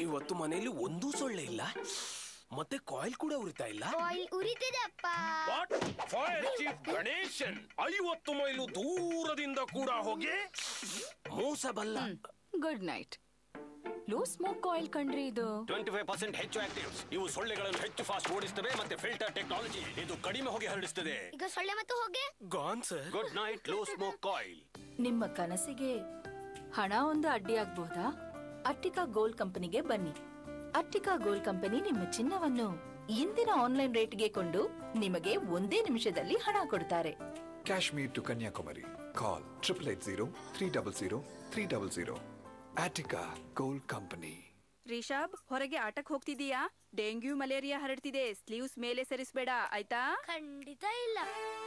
ಇವತ್ತು ಮನೆಯಲ್ಲಿ ಒಂದೂ ಸೊಳ್ಳೆ ಇಲ್ಲ ಮತ್ತೆ ಕಾಯಿಲ್ ಕೂಡ ಉರಿತಾ ಇಲ್ಲ ಆಯಿಲ್ ಉರಿತಿದೆ ಅಪ್ಪ ಫೈರ್ ಚೀಫ್ ಗಣೇಶನ್ ಐವತ್ತು ಮೈಲು ದೂರದಿಂದ ಕೂಡ ಹೋಗಿ ಮೋಸಬಲ್ಲ good night low smoke coil ಕಂಡ್ರಿ ಇದು ಟ್ವೆಂಟಿ ಫೈವ್ ಪರ್ಸೆಂಟ್ ಹೆಚ್ಚು ಆಕ್ಟಿವ್ಸ್ ಇವು ಸೊಳ್ಳೆಗಳನ್ನು ಹೆಚ್ಚು ಫಾಸ್ಟ್ ಓಡಿಸ್ತವೆ ಮತ್ತೆ ಫಿಲ್ಟರ್ ಟೆಕ್ನಾಲಜಿ ಇದು ಕಡಿಮೆ ಹೊಗೆ ಹರಡಿಸ್ತದೆ ಈಗ ಸೊಳ್ಳೆ ಮತ್ತು ಹೋಗೆ gone sir good night low smoke coil ನಿಮ್ಮ ಕನಸಿಗೆ ಹಣ ಒಂದು ಅಡ್ಡಿಯಾಗಬಹುದಾ ಅಟ್ಟಿಕಾ ಗೋಲ್ಡ್ ಕಂಪನಿಗೆ ಬನ್ನಿ ಅಟ್ಟಿಕಾ ಗೋಲ್ಡ್ ಕಂಪನಿ ನಿಮ್ಮ ಚಿನ್ನವನ್ನು ಇಂದಿನ ಆನ್ಲೈನ್ ರೇಟ್ಗೆ ಕೊಂಡು ನಿಮಗೆ ಒಂದೇ ನಿಮಿಷದಲ್ಲಿ ಹಣ ಕೊಡ್ತಾರೆ Kashmir to Kanyakumari. Call 880 300 Attica Gold Company. Rishab ಹೊರಗೆ ಆಟಕ್ ಹೋಗ್ತಿದೀಯಾ ಡೆಂಗ್ಯೂ ಮಲೇರಿಯಾ ಹರಡ್ತಿದೆ ಸ್ಲೀವ್ಸ್ ಮೇಲೆ ಸರಿಸ್ಬೇಡ ಆಯ್ತಾ ಖಂಡಿತ ಇಲ್ಲ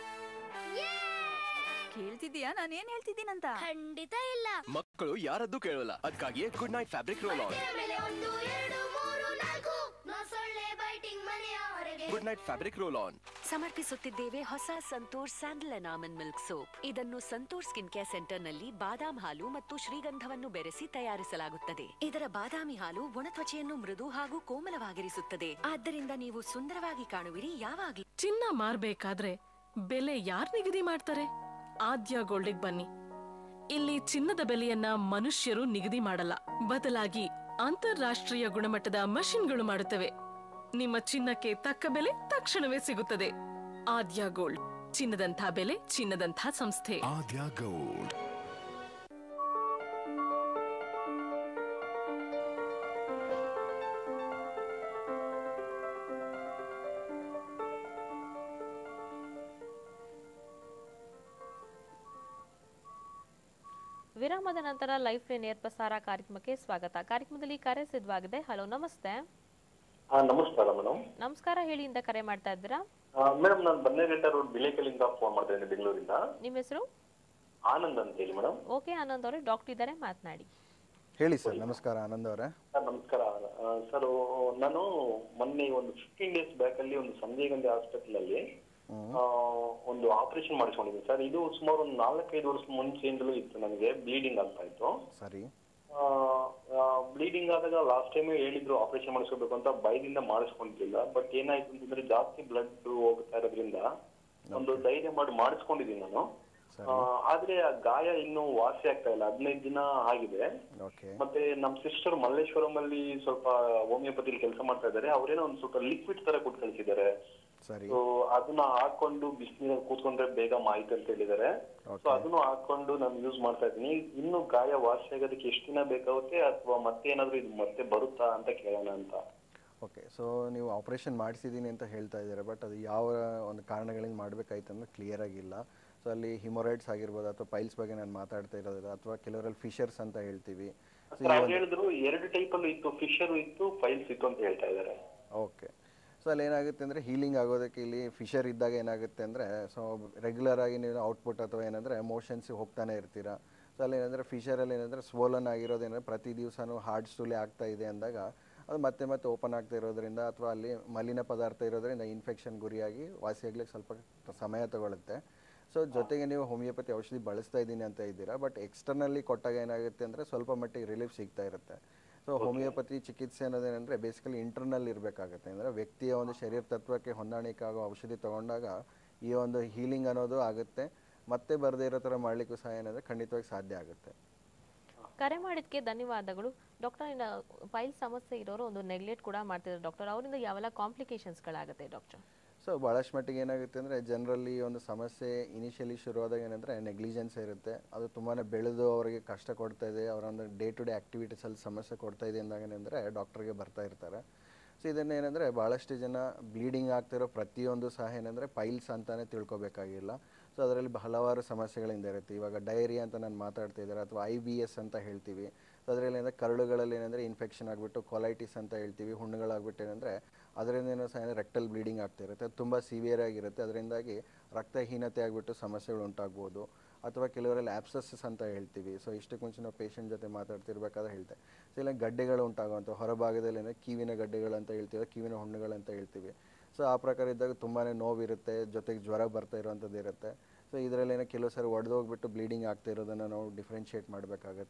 ಕೇಳ್ತಿದೀಯಾ ನಾನು ಏನ್ ಹೇಳ್ತಿದ್ದೀನಂತ ಖಂಡಿತ ಇಲ್ಲ ಮಕ್ಕಳು ಯಾರದ್ದು ಕೇಳಲ್ಲ ಅದಕ್ಕಾಗಿಯೇ good night fabric roll on ಮೇಲೆ ಒಂದು ಎರಡು ಮೂರು ನಾಲ್ಕು ನಾ ಸೊಳ್ಳೆ ಬೈಟಿಂಗ್ ಮನೆಯ ಹೊರಗೆ good night fabric roll on ಸಮರ್ಪಿಸುತ್ತಿದ್ದೇವೆ ಹೊಸ Santoor sandal and almond milk soap ಇದನ್ನು ಸಂತೂರ್ ಸ್ಕಿನ್ ಕೇರ್ ಸೆಂಟರ್ ನಲ್ಲಿ ಬಾದಾಮ್ ಹಾಲು ಮತ್ತು ಶ್ರೀಗಂಧವನ್ನು ಬೆರೆಸಿ ತಯಾರಿಸಲಾಗುತ್ತದೆ ಇದರ ಬಾದಾಮಿ ಹಾಲು ಒಣತ್ವಚೆಯನ್ನು ಮೃದು ಹಾಗೂ ಕೋಮಲವಾಗಿರಿಸುತ್ತದೆ ಆದ್ದರಿಂದ ನೀವು ಸುಂದರವಾಗಿ ಕಾಣುವಿರಿ ಯಾವಾಗ್ಲೂ ಚಿನ್ನ ಮಾರ್ಬೇಕಾದ್ರೆ ಬೆಲೆ ಯಾರ್ ನಿಗದಿ ಮಾಡ್ತಾರೆ ಆದ್ಯ ಗೋಲ್ಡಿಗ್ ಬನ್ನಿ ಇಲ್ಲಿ ಚಿನ್ನದ ಬೆಲೆಯನ್ನ ಮನುಷ್ಯರು ನಿಗದಿ ಮಾಡಲ್ಲ ಬದಲಾಗಿ ಅಂತಾರಾಷ್ಟ್ರೀಯ ಗುಣಮಟ್ಟದ ಮಷಿನ್ಗಳು ಮಾಡುತ್ತವೆ ನಿಮ್ಮ ಚಿನ್ನಕ್ಕೆ ತಕ್ಕ ಬೆಲೆ ತಕ್ಷಣವೇ ಸಿಗುತ್ತದೆ ಆದ್ಯ ಗೋಲ್ಡ್ ಚಿನ್ನದಂಥ ಬೆಲೆ ಚಿನ್ನದಂಥ ಸಂಸ್ಥೆ Adya Gold. ವಿರಾಮದ ನಂತರ ಲೈಫ್ ನೇರ ಪ್ರಸಾರ ಕಾರ್ಯಕ್ರಮಕ್ಕೆ ಸ್ವಾಗತ ಕಾರ್ಯಕ್ರಮದಲ್ಲಿ ಕರೆ ಸಿದ್ಧವಾಗಿದೆ ಹಲೋ ನಮಸ್ತೆ ಹಾ ನಮಸ್ಕಾರ ಮೇಡಮ್ ನಮಸ್ಕಾರ ಹೇಳಿಯಿಂದ ಕರೆ ಮಾಡ್ತಾ ಇದ್ದೀರಾ ಮೇಡಮ್ ನಾನು ಬನ್ನೇಘಟ್ಟ ರೋಡ್ ಬಿಲೇಕಲ್ಲಿಂದ ಫೋನ್ ಮಾಡ್ತಾ ಇದ್ದೀನಿ ಬೆಂಗಳೂರಿಂದ ನಿಮ್ಮ ಹೆಸರು ಆನಂದ್ ಅಂತ ಹೇಳಿ ಮೇಡಮ್ ಓಕೆ ಆನಂದ್ ಅವರೇ ಡಾಕ್ಟರ್ ಇದ್ದಾರೆ ಮಾತನಾಡಿ ಹೇಳಿ ಸರ್ ನಮಸ್ಕಾರ ಆನಂದ್ ಅವರೇ ಸರ್ ನಮಸ್ಕಾರ ಸರ್ ನಾನು ಮೊನ್ನೆ ಒಂದು ಫಿಫ್ಟೀನ್ ಡೇಸ್ ಬ್ಯಾಕ್ ಅಲ್ಲಿ ಒಂದು ಸಂಜಯ್ ಗಾಂಧಿ ಹಾಸ್ಪಿಟಲ್ ಅಲ್ಲಿ ಆ, ಒಂದು ಆಪರೇಷನ್ ಮಾಡಿಸ್ಕೊಂಡಿದ್ದೀನಿ ಸರ್ ಇದು ಸುಮಾರು ಒಂದು ನಾಲ್ಕೈದು ವರ್ಷ ಮುಂಚೆಯಿಂದಲೂ ಇತ್ತು ನನಗೆ ಬ್ಲೀಡಿಂಗ್ ಆಗ್ತಾ ಇತ್ತು ಸರಿ ಬ್ಲೀಡಿಂಗ್ ಆದಾಗ ಲಾಸ್ಟ್ ಟೈಮ್ ಹೇಳಿದ್ರು ಆಪರೇಷನ್ ಮಾಡಿಸ್ಕೋಬೇಕು ಅಂತ ಭಯದಿಂದ ಮಾಡಿಸ್ಕೊಂಡಿರ್ಲಿಲ್ಲ ಬಟ್ ಏನಾಯ್ತು ಅಂತಂದ್ರೆ ಜಾಸ್ತಿ ಬ್ಲಡ್ ಹೋಗ್ತಾ ಇರೋದ್ರಿಂದ ಒಂದು ಧೈರ್ಯ ಮಾಡಿ ಮಾಡಿಸ್ಕೊಂಡಿದ್ದೀನಿ ನಾನು ಆ, ಆದ್ರೆ ಆ ಗಾಯ ಇನ್ನೂ ವಾಸಿ ಆಗ್ತಾ ಇಲ್ಲ ಹದಿನೈದು ದಿನ ಆಗಿದೆ ಓಕೆ ಮತ್ತೆ ನಮ್ ಸಿಸ್ಟರ್ ಮಲ್ಲೇಶ್ವರಂ ಅಲ್ಲಿ ಸ್ವಲ್ಪ ಹೋಮಿಯೋಪತಿಲಿ ಕೆಲಸ ಮಾಡ್ತಾ ಇದ್ದಾರೆ ಅವ್ರೇನೋ ಒಂದು ಸ್ವಲ್ಪ ಲಿಕ್ವಿಡ್ ತರ ಕೊಟ್ಟು ಕಳಿಸಿದ್ದಾರೆ ಸರಿ ಸೊ ಅದನ್ನ ಹಾಕೊಂಡು ಬಿಸಿನೀರಲ್ಲಿ ಕೂತ್ಕೊಂಡ್ರೆ ಬೇಗ ಮಾಹಿತಿ ಅಂತ ಹೇಳಿದ್ದಾರೆ ಸೊ ಅದನ್ನು ಹಾಕೊಂಡು ನಾನು ಯೂಸ್ ಮಾಡ್ತಾ ಇದ್ದೀನಿ ಇನ್ನು ಗಾಯ ವಾಸಿ ಆಗೋದಕ್ಕೆ ಎಷ್ಟು ದಿನ ಬೇಕಾಗುತ್ತೆ ಅಥವಾ ಮತ್ತೆ ಏನಾದ್ರು ಇದು ಮತ್ತೆ ಬರುತ್ತಾ ಅಂತ ಕೇಳೋಣ ಅಂತ ಓಕೆ ಸೊ ನೀವು ಆಪ್ರೇಷನ್ ಮಾಡಿಸಿದ್ದೀನಿ ಅಂತ ಹೇಳ್ತಾ ಇದ್ದೀರಾ ಬಟ್ ಅದು ಯಾವ ಒಂದು ಕಾರಣಗಳಿಂದ ಮಾಡಬೇಕಾಯ್ತು ಅಂದ್ರೆ ಕ್ಲಿಯರ್ ಆಗಿಲ್ಲ ಸೊ ಅಲ್ಲಿ ಹಿಮೊರೈಡ್ಸ್ ಆಗಿರ್ಬೋದು ಅಥವಾ ಪೈಲ್ಸ್ ಬಗ್ಗೆ ನಾನು ಮಾತಾಡ್ತಾ ಇರೋದಿಲ್ಲ ಅಥವಾ ಕೆಲವರಲ್ಲಿ ಫಿಶರ್ಸ್ ಅಂತ ಹೇಳ್ತೀವಿ ಸೊ ಸರ್ ಅವ್ರು ಹೇಳಿದ್ರು ಎರಡು ಟೈಪ್ ಅಲ್ಲೂ ಇತ್ತು ಫಿಶರ್ ಇತ್ತು ಫೈಲ್ಸ್ ಇತ್ತು ಅಂತ ಹೇಳ್ತಾ ಇದ್ದಾರೆ ಓಕೆ ಸೊ ಅಲ್ಲಿ ಏನಾಗುತ್ತೆ ಅಂದರೆ ಹೀಲಿಂಗ್ ಆಗೋದಕ್ಕೆ ಇಲ್ಲಿ ಫಿಶರ್ ಇದ್ದಾಗ ಏನಾಗುತ್ತೆ ಅಂದರೆ ಸೊ ರೆಗ್ಯುಲರ್ ಆಗಿ ನೀವು ಔಟ್ಪುಟ್ ಅಥವಾ ಏನಂದರೆ ಮೋಷನ್ಸ್ ಹೋಗ್ತಾನೆ ಇರ್ತೀರಾ ಸೊ ಅಲ್ಲಿ ಏನಂದರೆ ಫಿಶರಲ್ಲಿ ಏನಂದರೆ ಸ್ವೋಲನ್ ಆಗಿರೋದೇನಂದರೆ ಪ್ರತಿ ದಿವಸನೂ ಹಾರ್ಡ್ ಸ್ಟೂಲೆ ಆಗ್ತಾ ಇದೆ ಅಂದಾಗ ಅದು ಮತ್ತೆ ಮತ್ತೆ ಓಪನ್ ಆಗ್ತಾ ಇರೋದ್ರಿಂದ ಅಥವಾ ಅಲ್ಲಿ ಮಲಿನ ಪದಾರ್ಥ ಇರೋದ್ರಿಂದ ಇನ್ಫೆಕ್ಷನ್ ಗುರಿಯಾಗಿ ವಾಸಿಯಾಗ್ಲಿಕ್ಕೆ ಸ್ವಲ್ಪ ಸಮಯ ತಗೊಳುತ್ತೆ ಸೊ ಜೊತೆಗೆ ನೀವು ಹೋಮಿಯೋಪತಿ ಔಷಧಿ ಬಳಸ್ತಾ ಇದ್ದೀನಿ ಅಂತ ಇದ್ದೀರಾ ಬಟ್ ಎಕ್ಸ್ಟರ್ನಲ್ಲಿ ಕೊಟ್ಟಾಗ ಏನಾಗುತ್ತೆ ಅಂದರೆ ಸ್ವಲ್ಪ ಮಟ್ಟಿಗೆ ರಿಲೀಫ್ ಸಿಗ್ತಾ ಇರುತ್ತೆ ಸೊ ಹೋಮಿಯೋಪತಿ ಚಿಕಿತ್ಸೆ ಅನ್ನೋದೇನೆಂದರೆ ಬೇಸಿಕಲಿ ಇಂಟರ್ನಲ್ ಇರಬೇಕಾಗುತ್ತೆ ಅಂದರೆ ವ್ಯಕ್ತಿಯ ಒಂದು ಶರೀರ ತತ್ವಕ್ಕೆ ಹೊಂದಾಣಿಕೆ ಆಗೋ ಔಷಧಿ ತಗೊಂಡಾಗ ಈ ಒಂದು ಹೀಲಿಂಗ್ ಅನ್ನೋದು ಆಗುತ್ತೆ ಮತ್ತೆ ಬರದೇ ಇರೋ ಥರ ಮಾಡಲಿಕ್ಕೂ ಸಹ ಏನಂದರೆ ಖಂಡಿತವಾಗಿ ಸಾಧ್ಯ ಆಗುತ್ತೆ ಕರೆ ಮಾಡಿದ್ಕೆ ಧನ್ಯವಾದಗಳು ಡಾಕ್ಟರ್ ಇನ್ನು ಪೈಲ್ ಸಮಸ್ಯೆ ಇರೋರು ಒಂದು ನೆಗ್ಲೆಕ್ಟ್ ಕೂಡ ಮಾಡ್ತಿದ್ದಾರೆ ಡಾಕ್ಟರ್ ಅವರಿಂದ ಯಾವೆಲ್ಲ ಕಾಂಪ್ಲಿಕೇಶನ್ಸ್ಗಳಾಗುತ್ತೆ ಡಾಕ್ಟರ್ ಸೊ ಭಾಳಷ್ಟು ಮಟ್ಟಿಗೆ ಏನಾಗುತ್ತೆ ಅಂದರೆ ಜನರಲ್ಲಿ ಒಂದು ಸಮಸ್ಯೆ ಇನಿಷಿಯಲಿ ಶುರುವಾದಾಗ ಏನಂದರೆ ನೆಗ್ಲಿಜೆನ್ಸ್ ಇರುತ್ತೆ ಅದು ತುಂಬಾ ಬೆಳೆದು ಅವರಿಗೆ ಕಷ್ಟ ಕೊಡ್ತಾ ಇದೆ ಅವರ ಒಂದು ಡೇ ಟು ಡೇ ಆ್ಯಕ್ಟಿವಿಟೀಸಲ್ಲಿ ಸಮಸ್ಯೆ ಕೊಡ್ತಾ ಇದೆ ಅಂದಾಗ ಏನಂದರೆ ಡಾಕ್ಟ್ರಿಗೆ ಬರ್ತಾ ಇರ್ತಾರೆ ಸೊ ಇದನ್ನು ಏನಂದರೆ ಭಾಳಷ್ಟು ಜನ ಬ್ಲೀಡಿಂಗ್ ಆಗ್ತಿರೋ ಪ್ರತಿಯೊಂದು ಸಹ ಏನಂದರೆ ಪೈಲ್ಸ್ ಅಂತಲೇ ತಿಳ್ಕೊಬೇಕಾಗಿಲ್ಲ ಸೊ ಅದರಲ್ಲಿ ಹಲವಾರು ಸಮಸ್ಯೆಗಳಿಂದ ಇರುತ್ತೆ ಇವಾಗ ಡೈರಿಯಾ ಅಂತ ನಾನು ಮಾತಾಡ್ತಾ ಇದ್ದಾರೆ ಅಥವಾ ಐ ಬಿ ಎಸ್ ಅಂತ ಹೇಳ್ತೀವಿ ಸೊ ಅದರಲ್ಲಿ ಏನಂದರೆ ಕರುಳುಗಳಲ್ಲಿ ಏನಂದರೆ ಇನ್ಫೆಕ್ಷನ್ ಆಗಿಬಿಟ್ಟು ಕೊಲೈಟಿಸ್ ಅಂತ ಹೇಳ್ತೀವಿ ಹುಣ್ಣುಗಳಾಗ್ಬಿಟ್ಟು ಏನಂದರೆ ಅದರಿಂದ ಏನೋ ಸಹ ರೆಕ್ಟಲ್ ಬ್ಲೀಡಿಂಗ್ ಆಗ್ತಾ ಇರುತ್ತೆ ಅದು ತುಂಬ ಸಿವಿಯರ್ ಆಗಿರುತ್ತೆ ಅದರಿಂದಾಗಿ ರಕ್ತಹೀನತೆ ಆಗಿಬಿಟ್ಟು ಸಮಸ್ಯೆಗಳು ಉಂಟಾಗ್ಬೋದು ಅಥವಾ ಕೆಲವರಲ್ಲಿ ಆಪ್ಸಸ್ಸಸ್ ಅಂತ ಹೇಳ್ತೀವಿ ಸೊ ಇಷ್ಟಕ್ಕೆ ಮುಂಚೆ ನಾವು ಪೇಷಂಟ್ ಜೊತೆ ಮಾತಾಡ್ತಿರ್ಬೇಕಾದ್ರೆ ಹೇಳ್ತೆ ಸೊ ಇಲ್ಲ ಗಡ್ಡೆಗಳು ಉಂಟಾಗುವಂಥ ಹೊರಭಾಗದಲ್ಲಿ ಏನೋ ಕಿವಿನ ಗಡ್ಡೆಗಳು ಅಂತ ಹೇಳ್ತೀವಿ ಕಿವಿನ ಹುಣ್ಣುಗಳು ಅಂತ ಹೇಳ್ತೀವಿ ಸೊ ಆ ಪ್ರಕಾರ ಇದ್ದಾಗ ತುಂಬಾ ನೋವಿರುತ್ತೆ ಜೊತೆಗೆ ಜ್ವರ ಬರ್ತಾ ಇರುವಂಥದ್ದು ಇರುತ್ತೆ ಸೊ ಇದರಲ್ಲಿ ಏನೋ ಕೆಲವು ಸಾರಿ ಒಡೆದೋಗ್ಬಿಟ್ಟು ಬ್ಲೀಡಿಂಗ್ ಆಗ್ತಾ ಇರೋದನ್ನು ನಾವು ಡಿಫ್ರೆನ್ಷಿಯೇಟ್ ಮಾಡಬೇಕಾಗತ್ತೆ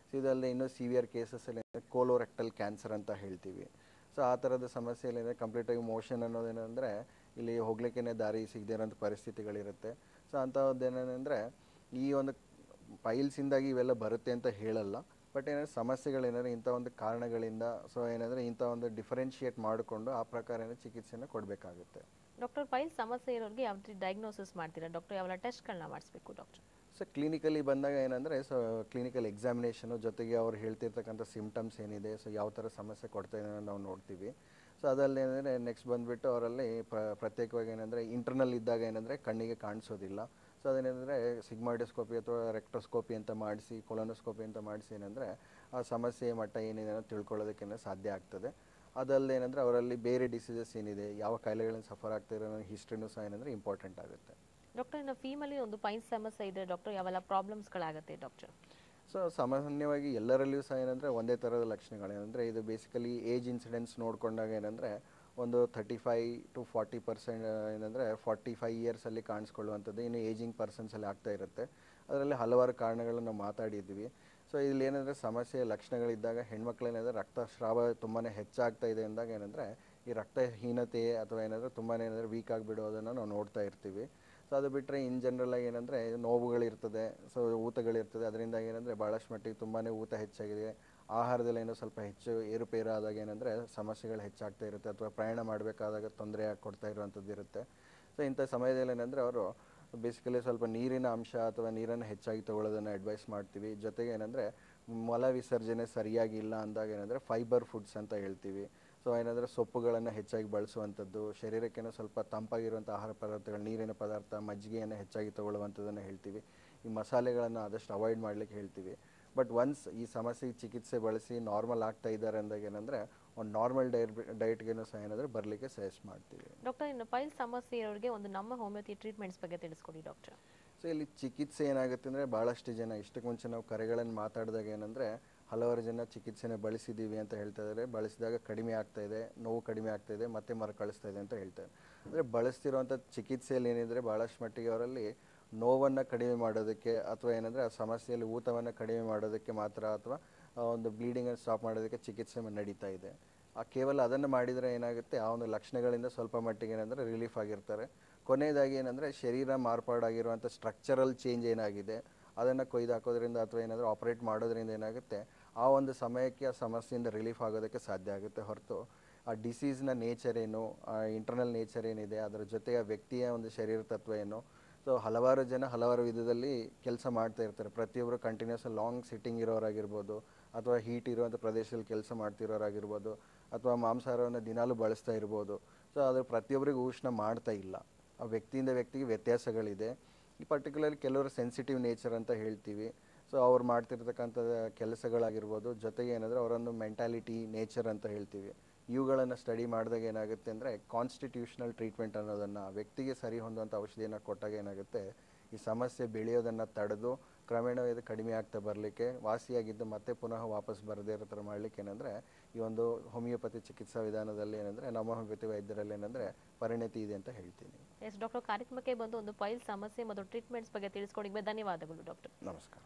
ಸೊ ಇದಲ್ಲದೆ ಇನ್ನೂ ಸಿವಿಯರ್ ಕೇಸಸ್ಸಲ್ಲಿ ಕೋಲೋರೆಕ್ಟಲ್ ಕ್ಯಾನ್ಸರ್ ಅಂತ ಹೇಳ್ತೀವಿ ಸೊ ಆ ಥರದ ಸಮಸ್ಯೆಯಲ್ಲಿ ಕಂಪ್ಲೀಟಾಗಿ ಮೋಷನ್ ಅನ್ನೋದೇನೆಂದರೆ ಇಲ್ಲಿ ಹೋಗ್ಲಿಕ್ಕೇ ದಾರಿ ಸಿಗದೇ ಇರೋಂಥ ಪರಿಸ್ಥಿತಿಗಳಿರುತ್ತೆ ಸೊ ಅಂಥದ್ದೇನೇನೆಂದರೆ ಈ ಒಂದು ಪೈಲ್ಸಿಂದಾಗಿ ಇವೆಲ್ಲ ಬರುತ್ತೆ ಅಂತ ಹೇಳಲ್ಲ ಬಟ್ ಏನಾದ್ರೆ ಸಮಸ್ಯೆಗಳೇನಾದ್ರೆ ಇಂಥ ಒಂದು ಕಾರಣಗಳಿಂದ ಸೊ ಏನಂದರೆ ಇಂಥ ಒಂದು ಡಿಫರೆನ್ಷಿಯೇಟ್ ಮಾಡಿಕೊಂಡು ಆ ಪ್ರಕಾರ ಏನೋ ಚಿಕಿತ್ಸೆನ ಕೊಡಬೇಕಾಗುತ್ತೆ ಡಾಕ್ಟರ್ ಪೈಲ್ ಸಮಸ್ಯೆ ಇರೋರಿಗೆ ಯಾವ ರೀತಿ ಡಯಾಗ್ನೋಸಿಸ್ ಮಾಡ್ತೀರಾ ಡಾಕ್ಟರ್ ಯಾವೆಲ್ಲ ಟೆಸ್ಟ್ಗಳನ್ನ ಮಾಡಿಸ್ಬೇಕು ಡಾಕ್ಟರ್ ಸೊ ಕ್ಲಿನಿಕಲಿ ಬಂದಾಗ ಏನಂದರೆ ಸೊ ಕ್ಲಿನಿಕಲ್ ಎಕ್ಸಾಮಿನೇಷನು ಜೊತೆಗೆ ಅವ್ರು ಹೇಳ್ತಿರ್ತಕ್ಕಂಥ ಸಿಮ್ಟಮ್ಸ್ ಏನಿದೆ ಸೊ ಯಾವ ಥರ ಸಮಸ್ಯೆ ಕೊಡ್ತಾ ಇದೆ ಅನ್ನೋದು ನಾವು ನೋಡ್ತೀವಿ ಸೊ ಅದರಲ್ಲಿ ಏನಂದರೆ ನೆಕ್ಸ್ಟ್ ಬಂದುಬಿಟ್ಟು ಅವರಲ್ಲಿ ಪ್ರ ಪ್ರತ್ಯೇಕವಾಗಿ ಏನಂದರೆ ಇಂಟರ್ನಲ್ ಇದ್ದಾಗ ಏನಂದರೆ ಕಣ್ಣಿಗೆ ಕಾಣಿಸೋದಿಲ್ಲ ಸೊ ಅದೇನೆಂದರೆ ಸಿಗ್ಮಾಯ್ಡೋಸ್ಕೋಪಿ ಅಥವಾ ರೆಕ್ಟೋಸ್ಕೋಪಿ ಅಂತ ಮಾಡಿಸಿ ಕೊಲೋನೋಸ್ಕೋಪಿ ಅಂತ ಮಾಡಿಸಿ ಏನಂದರೆ ಆ ಸಮಸ್ಯೆ ಮಟ್ಟ ಏನಿದೆ ಅನ್ನೋದು ತಿಳ್ಕೊಳ್ಳೋದಕ್ಕೆ ಸಾಧ್ಯ ಆಗ್ತದೆ ಅದಲ್ಲದೆ ಏನಂದರೆ ಅವರಲ್ಲಿ ಬೇರೆ ಡಿಸೀಸಸ್ ಏನಿದೆ ಯಾವ ಕಾಯಿಲೆಗಳನ್ನು ಸಫರ್ ಆಗ್ತಾ ಇರೋ ಹಿಸ್ಟ್ರಿನೂ ಸಹ ಏನಂದರೆ ಇಂಪಾರ್ಟೆಂಟ್ ಆಗುತ್ತೆ ಡಾಕ್ಟರ್ ಇನ್ನು ಫೀಮಲ್ಲಿ ಒಂದು ಪೈನ್ ಸಮಸ್ಯೆ ಇದೆ ಡಾಕ್ಟರ್ ಯಾವೆಲ್ಲ ಪ್ರಾಬ್ಲಮ್ಸ್ಗಳಾಗುತ್ತೆ ಡಾಕ್ಟರ್ ಸೊ ಸಾಮಾನ್ಯವಾಗಿ ಎಲ್ಲರಲ್ಲಿಯೂ ಸಹ ಏನಂದರೆ ಒಂದೇ ಥರದ ಲಕ್ಷಣಗಳೇನೆಂದರೆ ಇದು ಬೇಸಿಕಲಿ ಏಜ್ ಇನ್ಸಿಡೆನ್ಸ್ ನೋಡಿಕೊಂಡಾಗ ಏನಂದರೆ ಒಂದು thirty five to forty percent ಏನಂದರೆ ಫಾರ್ಟಿ ಫೈ ಇಯರ್ಸಲ್ಲಿ ಕಾಣಿಸ್ಕೊಳ್ಳುವಂಥದ್ದು ಇನ್ನು ಏಜಿಂಗ್ ಪರ್ಸನ್ಸಲ್ಲಿ ಆಗ್ತಾ ಇರುತ್ತೆ ಅದರಲ್ಲಿ ಹಲವಾರು ಕಾರಣಗಳನ್ನು ನಾವು ಮಾತಾಡಿದ್ವಿ ಸೊ ಇಲ್ಲಿ ಏನಂದರೆ ಸಮಸ್ಯೆ ಲಕ್ಷಣಗಳಿದ್ದಾಗ ಹೆಣ್ಮಕ್ಳೇನಾದರೆ ರಕ್ತಸ್ರಾವ ತುಂಬಾ ಹೆಚ್ಚಾಗ್ತಾ ಇದೆ ಅಂದಾಗ ಏನಂದರೆ ಈ ರಕ್ತಹೀನತೆ ಅಥವಾ ಏನಾದರೂ ತುಂಬಾ ಏನಾದರೂ ವೀಕ್ ಆಗಿಬಿಡೋದನ್ನು ನಾವು ನೋಡ್ತಾ ಇರ್ತೀವಿ ಸೊ ಅದು ಬಿಟ್ಟರೆ ಇನ್ ಜನರಲಾಗಿ ಏನಂದರೆ ನೋವುಗಳಿರ್ತದೆ ಸೊ ಊತಗಳಿರ್ತದೆ ಅದರಿಂದ ಏನಂದರೆ ಭಾಳಷ್ಟು ಮಟ್ಟಿಗೆ ತುಂಬಾ ಊತ ಹೆಚ್ಚಾಗಿದೆ ಆಹಾರದಲ್ಲಿ ಏನೋ ಸ್ವಲ್ಪ ಹೆಚ್ಚು ಏರುಪೇರು ಆದಾಗ ಏನಂದರೆ ಸಮಸ್ಯೆಗಳು ಹೆಚ್ಚಾಗ್ತಾ ಇರುತ್ತೆ ಅಥವಾ ಪ್ರಯಾಣ ಮಾಡಬೇಕಾದಾಗ ತೊಂದರೆ ಕೊಡ್ತಾ ಇರುವಂಥದ್ದು ಇರುತ್ತೆ ಸೊ ಇಂಥ ಸಮಯದಲ್ಲಿ ಏನಂದರೆ ಅವರು ಬೇಸಿಕಲಿ ಸ್ವಲ್ಪ ನೀರಿನ ಅಂಶ ಅಥವಾ ನೀರನ್ನು ಹೆಚ್ಚಾಗಿ ತಗೊಳ್ಳೋದನ್ನು ಅಡ್ವೈಸ್ ಮಾಡ್ತೀವಿ ಜೊತೆಗೆ ಏನಂದರೆ ಮಲ ವಿಸರ್ಜನೆ ಸರಿಯಾಗಿ ಇಲ್ಲ ಅಂದಾಗ ಏನಂದರೆ ಫೈಬರ್ ಫುಡ್ಸ್ ಅಂತ ಹೇಳ್ತೀವಿ ಸೊ ಏನಂದರೆ ಸೊಪ್ಪುಗಳನ್ನು ಹೆಚ್ಚಾಗಿ ಬಳಸುವಂಥದ್ದು ಶರೀರಕ್ಕೇನೋ ಸ್ವಲ್ಪ ತಂಪಾಗಿರುವಂಥ ಆಹಾರ ಪದಾರ್ಥಗಳು ನೀರಿನ ಪದಾರ್ಥ ಮಜ್ಜಿಗೆಯನ್ನು ಹೆಚ್ಚಾಗಿ ತಗೊಳ್ಳುವಂಥದ್ದನ್ನು ಹೇಳ್ತೀವಿ ಈ ಮಸಾಲೆಗಳನ್ನು ಆದಷ್ಟು ಅವಾಯ್ಡ್ ಮಾಡಲಿಕ್ಕೆ ಹೇಳ್ತೀವಿ ಬಟ್ ಒನ್ಸ್ ಈ ಸಮಸ್ಯೆಗೆ ಚಿಕಿತ್ಸೆ ಬಳಸಿ ನಾರ್ಮಲ್ ಆಗ್ತಾ ಇದ್ದಾರೆ ಅಂದಾಗ ಏನಂದರೆ ಒಂದು ನಾರ್ಮಲ್ ಡೈಟ್ ಡೈಟ್ಗೇನು ಸಹ ಏನಂದರೆ ಬರಲಿಕ್ಕೆ ಸಜೆಸ್ಟ್ ಮಾಡ್ತೀವಿ ಡಾಕ್ಟರ್ ಇನ್ನು ಪೈಲ್ ಸಮಸ್ಯೆ ಇರೋರಿಗೆ ಒಂದು ನಮ್ಮ ಹೋಮಿಯೋಪತಿ ಟ್ರೀಟ್ಮೆಂಟ್ಸ್ ಬಗ್ಗೆ ತಿಳಿಸ್ಕೊಡಿ ಡಾಕ್ಟರ್ ಸೊ ಇಲ್ಲಿ ಚಿಕಿತ್ಸೆ ಏನಾಗುತ್ತೆ ಅಂದರೆ ಭಾಳಷ್ಟು ಜನ ಇಷ್ಟಕ್ಕೆ ಮುಂಚೆ ನಾವು ಕರೆಗಳನ್ನು ಮಾತಾಡಿದಾಗ ಏನಂದರೆ ಹಲವಾರು ಜನ ಚಿಕಿತ್ಸೆನ ಬಳಸಿದ್ದೀವಿ ಅಂತ ಹೇಳ್ತಾ ಇದ್ದಾರೆ ಬಳಸಿದಾಗ ಕಡಿಮೆ ಆಗ್ತಾ ಇದೆ ನೋವು ಕಡಿಮೆ ಆಗ್ತಾ ಇದೆ ಮತ್ತೆ ಮರುಕಳಿಸ್ತಾ ಇದೆ ಅಂತ ಹೇಳ್ತಾರೆ ಅಂದರೆ ಬಳಸ್ತಿರುವಂಥ ಚಿಕಿತ್ಸೆಯಲ್ಲಿ ಏನಿದ್ರೆ ಭಾಳಷ್ಟು ಮಟ್ಟಿಗೆ ಅವರಲ್ಲಿ ನೋವನ್ನು ಕಡಿಮೆ ಮಾಡೋದಕ್ಕೆ ಅಥವಾ ಏನಂದರೆ ಆ ಸಮಸ್ಯೆಯಲ್ಲಿ ಊತವನ್ನು ಕಡಿಮೆ ಮಾಡೋದಕ್ಕೆ ಮಾತ್ರ ಅಥವಾ ಆ ಒಂದು ಬ್ಲೀಡಿಂಗನ್ನು ಸ್ಟಾಪ್ ಮಾಡೋದಕ್ಕೆ ಚಿಕಿತ್ಸೆ ನಡೀತಾ ಇದೆ ಆ ಕೇವಲ ಅದನ್ನು ಮಾಡಿದರೆ ಏನಾಗುತ್ತೆ ಆ ಒಂದು ಲಕ್ಷಣಗಳಿಂದ ಸ್ವಲ್ಪ ಮಟ್ಟಿಗೆ ಏನಂದರೆ ರಿಲೀಫ್ ಆಗಿರ್ತಾರೆ ಕೊನೆಯದಾಗಿ ಏನಂದರೆ ಶರೀರ ಮಾರ್ಪಾಡಾಗಿರುವಂಥ ಸ್ಟ್ರಕ್ಚರಲ್ ಚೇಂಜ್ ಏನಾಗಿದೆ ಅದನ್ನು ಕೊಯ್ದು ಹಾಕೋದ್ರಿಂದ ಅಥವಾ ಏನಾದರೂ ಆಪ್ರೇಟ್ ಮಾಡೋದ್ರಿಂದ ಏನಾಗುತ್ತೆ ಆ ಒಂದು ಸಮಯಕ್ಕೆ ಆ ಸಮಸ್ಯೆಯಿಂದ ರಿಲೀಫ್ ಆಗೋದಕ್ಕೆ ಸಾಧ್ಯ ಆಗುತ್ತೆ ಹೊರತು ಆ ಡಿಸೀಸ್ನ ನೇಚರ್ ಏನು ಆ ಇಂಟರ್ನಲ್ ನೇಚರ್ ಏನಿದೆ ಅದರ ಜೊತೆಗೆ ಆ ವ್ಯಕ್ತಿಯ ಒಂದು ಶರೀರ ತತ್ವ ಏನು ಸೊ ಹಲವಾರು ಜನ ಹಲವಾರು ವಿಧದಲ್ಲಿ ಕೆಲಸ ಮಾಡ್ತಾ ಇರ್ತಾರೆ ಪ್ರತಿಯೊಬ್ಬರು ಕಂಟಿನ್ಯೂಸ್ ಲಾಂಗ್ ಸಿಟ್ಟಿಂಗ್ ಇರೋರಾಗಿರ್ಬೋದು ಅಥವಾ ಹೀಟ್ ಇರುವಂಥ ಪ್ರದೇಶದಲ್ಲಿ ಕೆಲಸ ಮಾಡ್ತಿರೋರಾಗಿರ್ಬೋದು ಅಥವಾ ಮಾಂಸಾಹಾರವನ್ನು ದಿನಾಲೂ ಬಳಸ್ತಾ ಇರ್ಬೋದು ಸೊ ಅದು ಪ್ರತಿಯೊಬ್ಬರಿಗೂ ಉಷ್ಣ ಮಾಡ್ತಾ ಇಲ್ಲ ಆ ವ್ಯಕ್ತಿಯಿಂದ ವ್ಯಕ್ತಿಗೆ ವ್ಯತ್ಯಾಸಗಳಿದೆ ಈ ಪರ್ಟಿಕ್ಯುಲರ್ಲಿ ಕೆಲವರು ಸೆನ್ಸಿಟಿವ್ ನೇಚರ್ ಅಂತ ಹೇಳ್ತೀವಿ ಸೊ ಅವ್ರು ಮಾಡ್ತಿರ್ತಕ್ಕಂಥ ಕೆಲಸಗಳಾಗಿರ್ಬೋದು ಜೊತೆಗೆ ಏನಂದರೆ ಅವರೊಂದು ಮೆಂಟಾಲಿಟಿ ನೇಚರ್ ಅಂತ ಹೇಳ್ತೀವಿ ಇವುಗಳನ್ನು ಸ್ಟಡಿ ಮಾಡಿದಾಗ ಏನಾಗುತ್ತೆ ಅಂದರೆ ಕಾನ್ಸ್ಟಿಟ್ಯೂಷನಲ್ ಟ್ರೀಟ್ಮೆಂಟ್ ಅನ್ನೋದನ್ನು ವ್ಯಕ್ತಿಗೆ ಸರಿ ಹೊಂದುವಂಥ ಔಷಧಿಯನ್ನು ಕೊಟ್ಟಾಗ ಏನಾಗುತ್ತೆ ಈ ಸಮಸ್ಯೆ ಬೆಳೆಯೋದನ್ನು ತಡೆದು ಕ್ರಮೇಣ ಇದು ಕಡಿಮೆ ಆಗ್ತಾ ಬರಲಿಕ್ಕೆ ವಾಸಿಯಾಗಿದ್ದು ಮತ್ತೆ ಪುನಃ ವಾಪಸ್ ಬರದೇ ಇರೋ ಥರ ಮಾಡಲಿಕ್ಕೆ ಏನಂದರೆ ಈ ಒಂದು ಹೋಮಿಯೋಪತಿ ಚಿಕಿತ್ಸಾ ವಿಧಾನದಲ್ಲಿ ಏನಂದರೆ ನಮ್ಮ ಹೋಮಿಯೋಪತಿ ವೈದ್ಯರಲ್ಲಿ ಏನಂದರೆ ಪರಿಣತಿ ಇದೆ ಅಂತ ಹೇಳ್ತೀನಿ ಎಸ್ ಡಾಕ್ಟರ್ ಕಾರ್ಯಕ್ರಮಕ್ಕೆ ಬಂದು ಒಂದು ಪೈಲ್ ಸಮಸ್ಯೆ ಮತ್ತು ಟ್ರೀಟ್ಮೆಂಟ್ಸ್ ಬಗ್ಗೆ ತಿಳಿಸ್ಕೊಡಿಗೆ ಧನ್ಯವಾದಗಳು ಡಾಕ್ಟರ್ ನಮಸ್ಕಾರ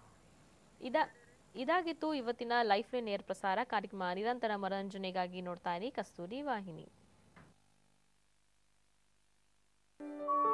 ಇದ ಇದಾಗಿತ್ತು ಇವತ್ತಿನ ಲೈಫ್ ಲೈನ್ ನೇರ ಪ್ರಸಾರ ಕಾರ್ಯಕ್ರಮ ನಿರಂತರ ಮನರಂಜನೆಗಾಗಿ ನೋಡ್ತಾ ಇರಿ ಕಸ್ತೂರಿ ವಾಹಿನಿ